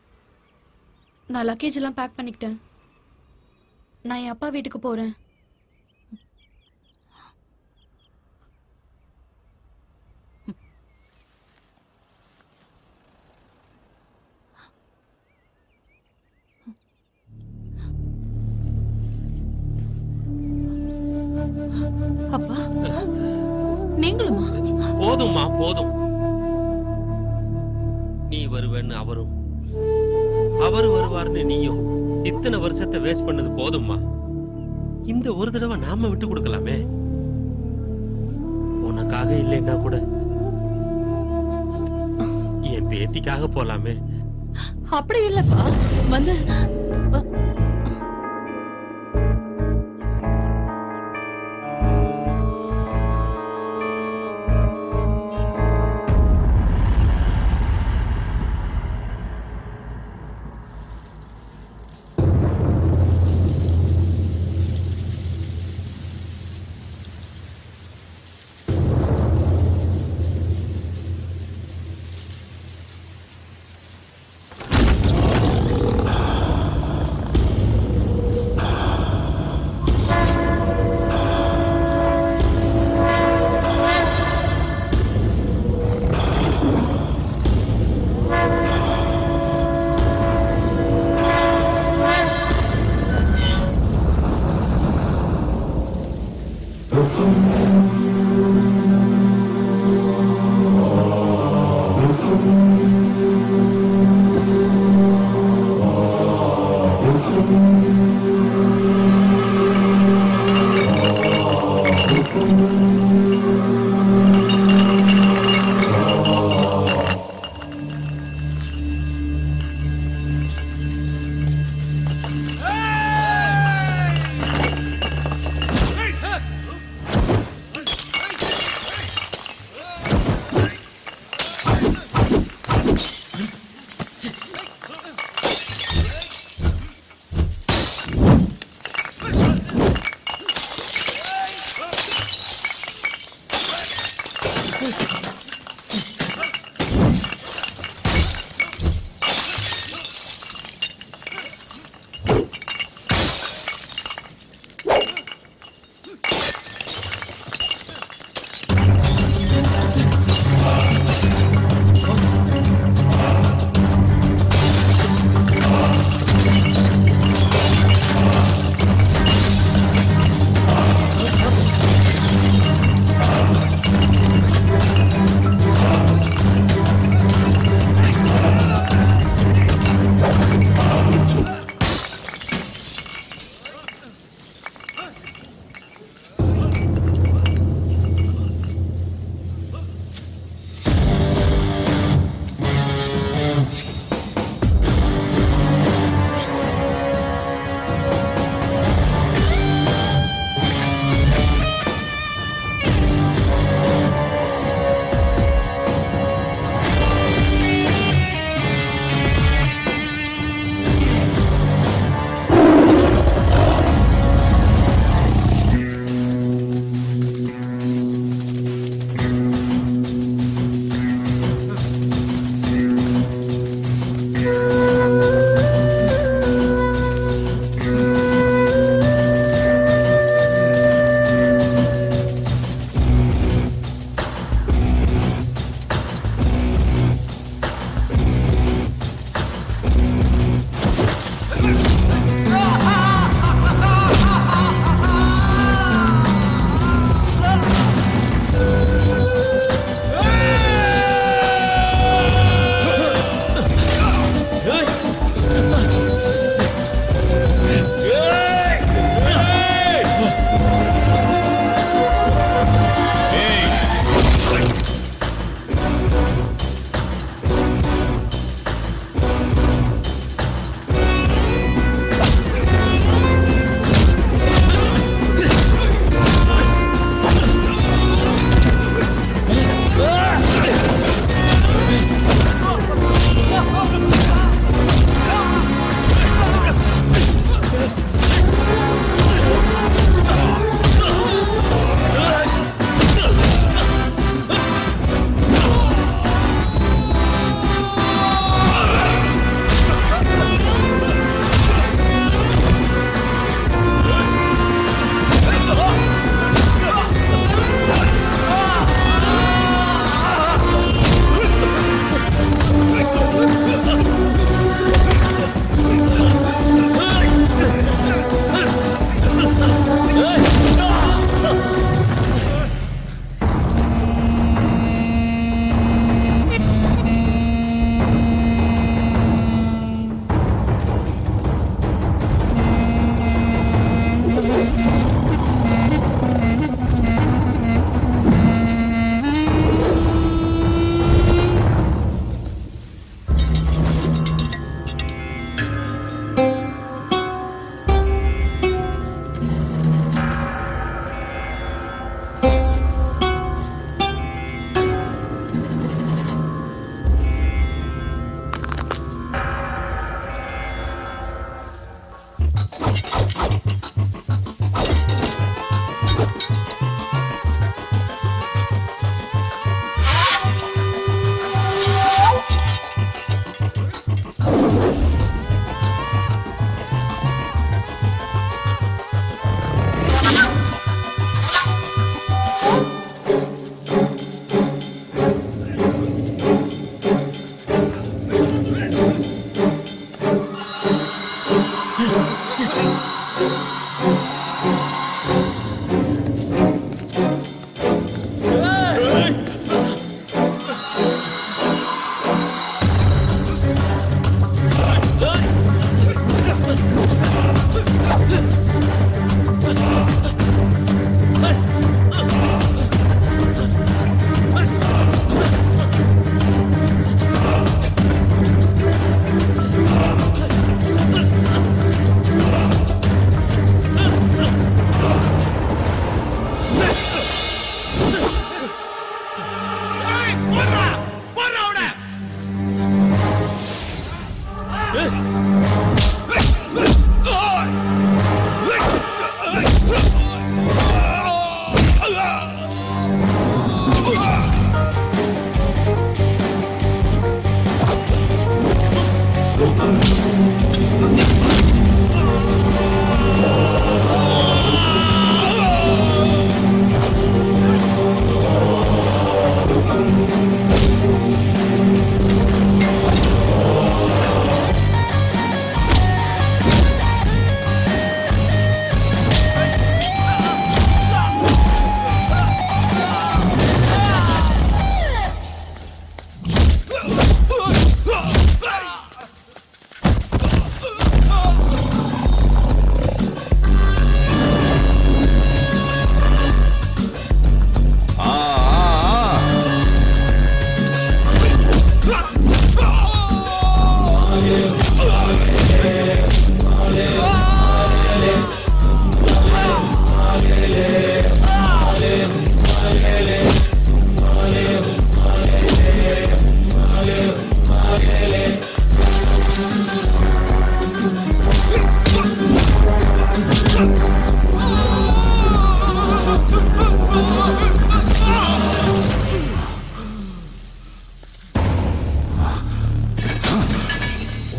நான் லக்கேஜ் எல்லாம் பேக் பண்ணிக்கிட்டேன் நான் என் அப்பா வீட்டுக்கு போறேன் போதும்மா போதும் நீ வருவேன்னு அவரும் அவர் வருவார்னு நீயும் இத்தனை வருஷத்தை வேஸ்ட் பண்ணது போதும்மா இந்த ஒரு தடவை நாம விட்டு கொடுக்கலாமே உனக்காக இல்லைன்னா கூட என் பேத்திக்காக போலாமே அப்படி இல்லப்பா வந்து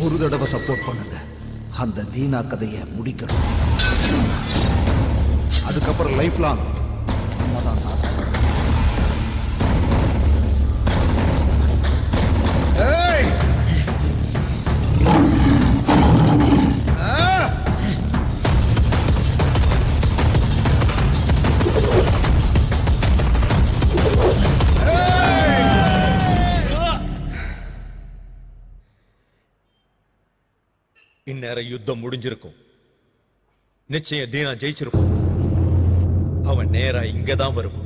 ஒரு தடவை சப்போர்ட் பண்ணுங்க அந்த தீனா கதையை முடிக்கணும் அதுக்கப்புறம் லைஃப் லாங் நம்ம தான் தாத்தா இந்நேரம் யுத்தம் முடிஞ்சிருக்கும் நிச்சயம் தீனா ஜெயிச்சிருக்கும் அவன் நேரா இங்கதான் வருவான்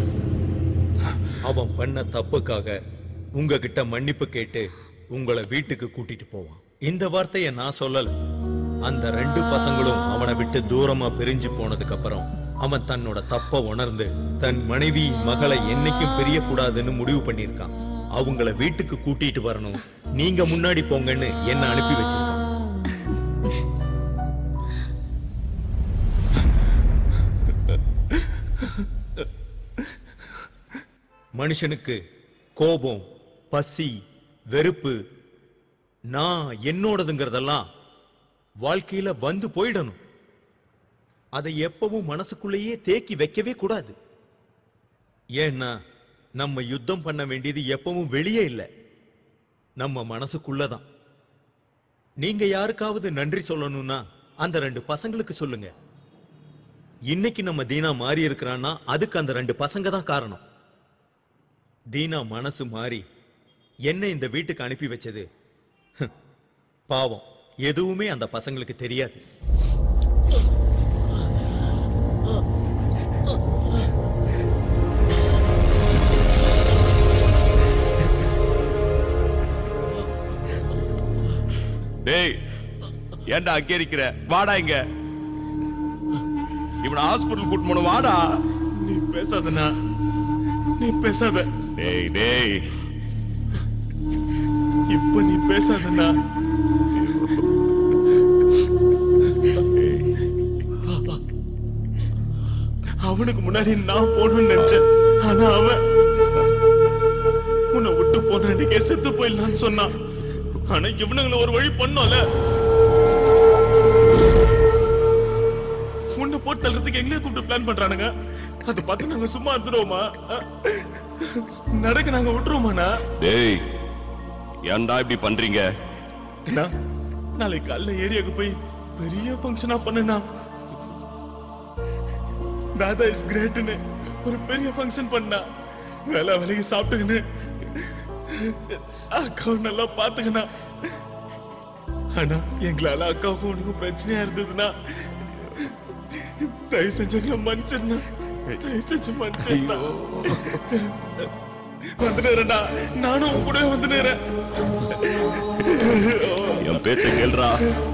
அவன் பண்ண தப்புக்காக உங்ககிட்ட மன்னிப்பு கேட்டு உங்களை வீட்டுக்கு கூட்டிட்டு போவான் இந்த வார்த்தையை நான் சொல்லல அந்த ரெண்டு பசங்களும் அவனை விட்டு தூரமா பிரிஞ்சு போனதுக்கு அப்புறம் அவன் தன்னோட தப்ப உணர்ந்து தன் மனைவி மகளை என்னைக்கும் பிரியக்கூடாதுன்னு முடிவு பண்ணியிருக்கான் அவங்கள வீட்டுக்கு கூட்டிட்டு வரணும் நீங்க முன்னாடி போங்கன்னு என்ன அனுப்பி வச்சிருக்கான் மனுஷனுக்கு கோபம் பசி வெறுப்பு நான் என்னோடதுங்கிறதெல்லாம் வாழ்க்கையில வந்து போயிடணும் அதை எப்பவும் மனசுக்குள்ளேயே தேக்கி வைக்கவே கூடாது ஏன்னா நம்ம யுத்தம் பண்ண வேண்டியது எப்பவும் வெளியே இல்லை நம்ம மனசுக்குள்ளதான் நீங்க யாருக்காவது நன்றி சொல்லணும்னா அந்த ரெண்டு பசங்களுக்கு சொல்லுங்க இன்னைக்கு நம்ம தீனா மாறி இருக்கிறான்னா அதுக்கு அந்த ரெண்டு பசங்க தான் காரணம் தீனா மனசு மாறி என்ன இந்த வீட்டுக்கு அனுப்பி வச்சது ஹ், பாவம் எதுவுமே அந்த பசங்களுக்கு தெரியாது டேய் ஏன்டா அங்கே இருக்கிற வாடா இங்க இவனை ஹாஸ்பிடல் கூட்டு போன வாடா நீ பேசாதண்ணா நீ பேசாத டேய் டேய் இப்ப நீ பேசாதண்ணா அவனுக்கு முன்னாடி நான் போகணும்னு நினைச்சேன் ஆனா அவன் உன்னை விட்டு போன அன்னைக்கே செத்து போயிடலான்னு சொன்னான் ஆனா இவனுங்களை ஒரு வழி பண்ணோம்ல உன்னை போட்டு தள்ளுறதுக்கு எங்களே கூப்பிட்டு பிளான் பண்றானுங்க அதை பார்த்து நாங்க சும்மா இருந்துருவோமா நடக்க நாங்க விட்டுருவோமாண்ணா டேய் ஏன்டா இப்படி பண்றீங்க அண்ணா, நாளைக்கு காலைல ஏரியாவுக்கு போய் பெரிய ஃபங்க்ஷனா பண்ணுனா தாதா இஸ் கிரேட்னு ஒரு பெரிய ஃபங்க்ஷன் பண்ணா வேலை வேலைக்கு சாப்பிட்டுக்கின்னு அக்காவை நல்லா பாத்துக்கண்ணா ஆனா எங்களால அக்காவுக்கும் உனக்கும் பிரச்சனையா இருந்ததுன்னா தயவு செஞ்சு எங்களை மன்னிச்சிருந்தா தயவு செஞ்சு மன்னிச்சிருந்தா வந்துடுறேன்டா நானும் உன் கூடவே வந்துடுறேன் என் பேச்ச கேள்றா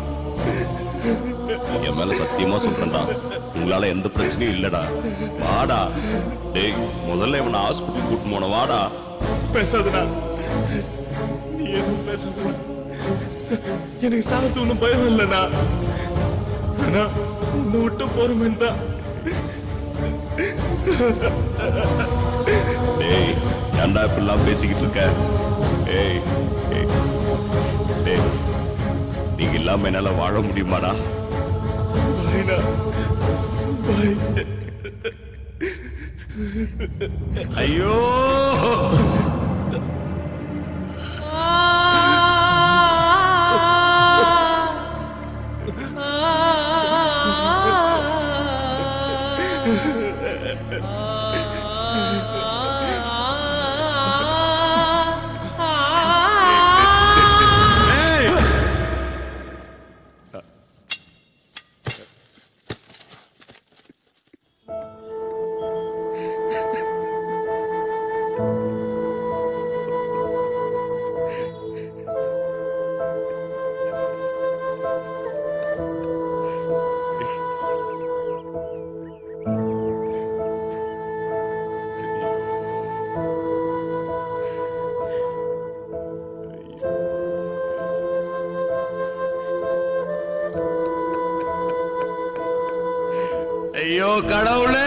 என் மேல சத்தியமா சொல்றேன்டா உங்களால எந்த பிரச்சனையும் இல்லடா வாடா டேய் முதல்ல இவனை ஹாஸ்பிட்டல் கூட்டு போன வாடா பேசாதடா நீ எதுவும் பேசாதடா எனக்கு சாகத்து ஒன்றும் பயம் இல்லைண்ணா ஆனா உன்னை விட்டு போறமே தான் டேய் ஏன்டா இப்படிலாம் பேசிக்கிட்டு இருக்க ஏய் ஏய், டேய் நீங்க இல்லாம என்னால வாழ முடியுமாடா பாய்டா பாய் ஐயோ ஐயோ கடவுளே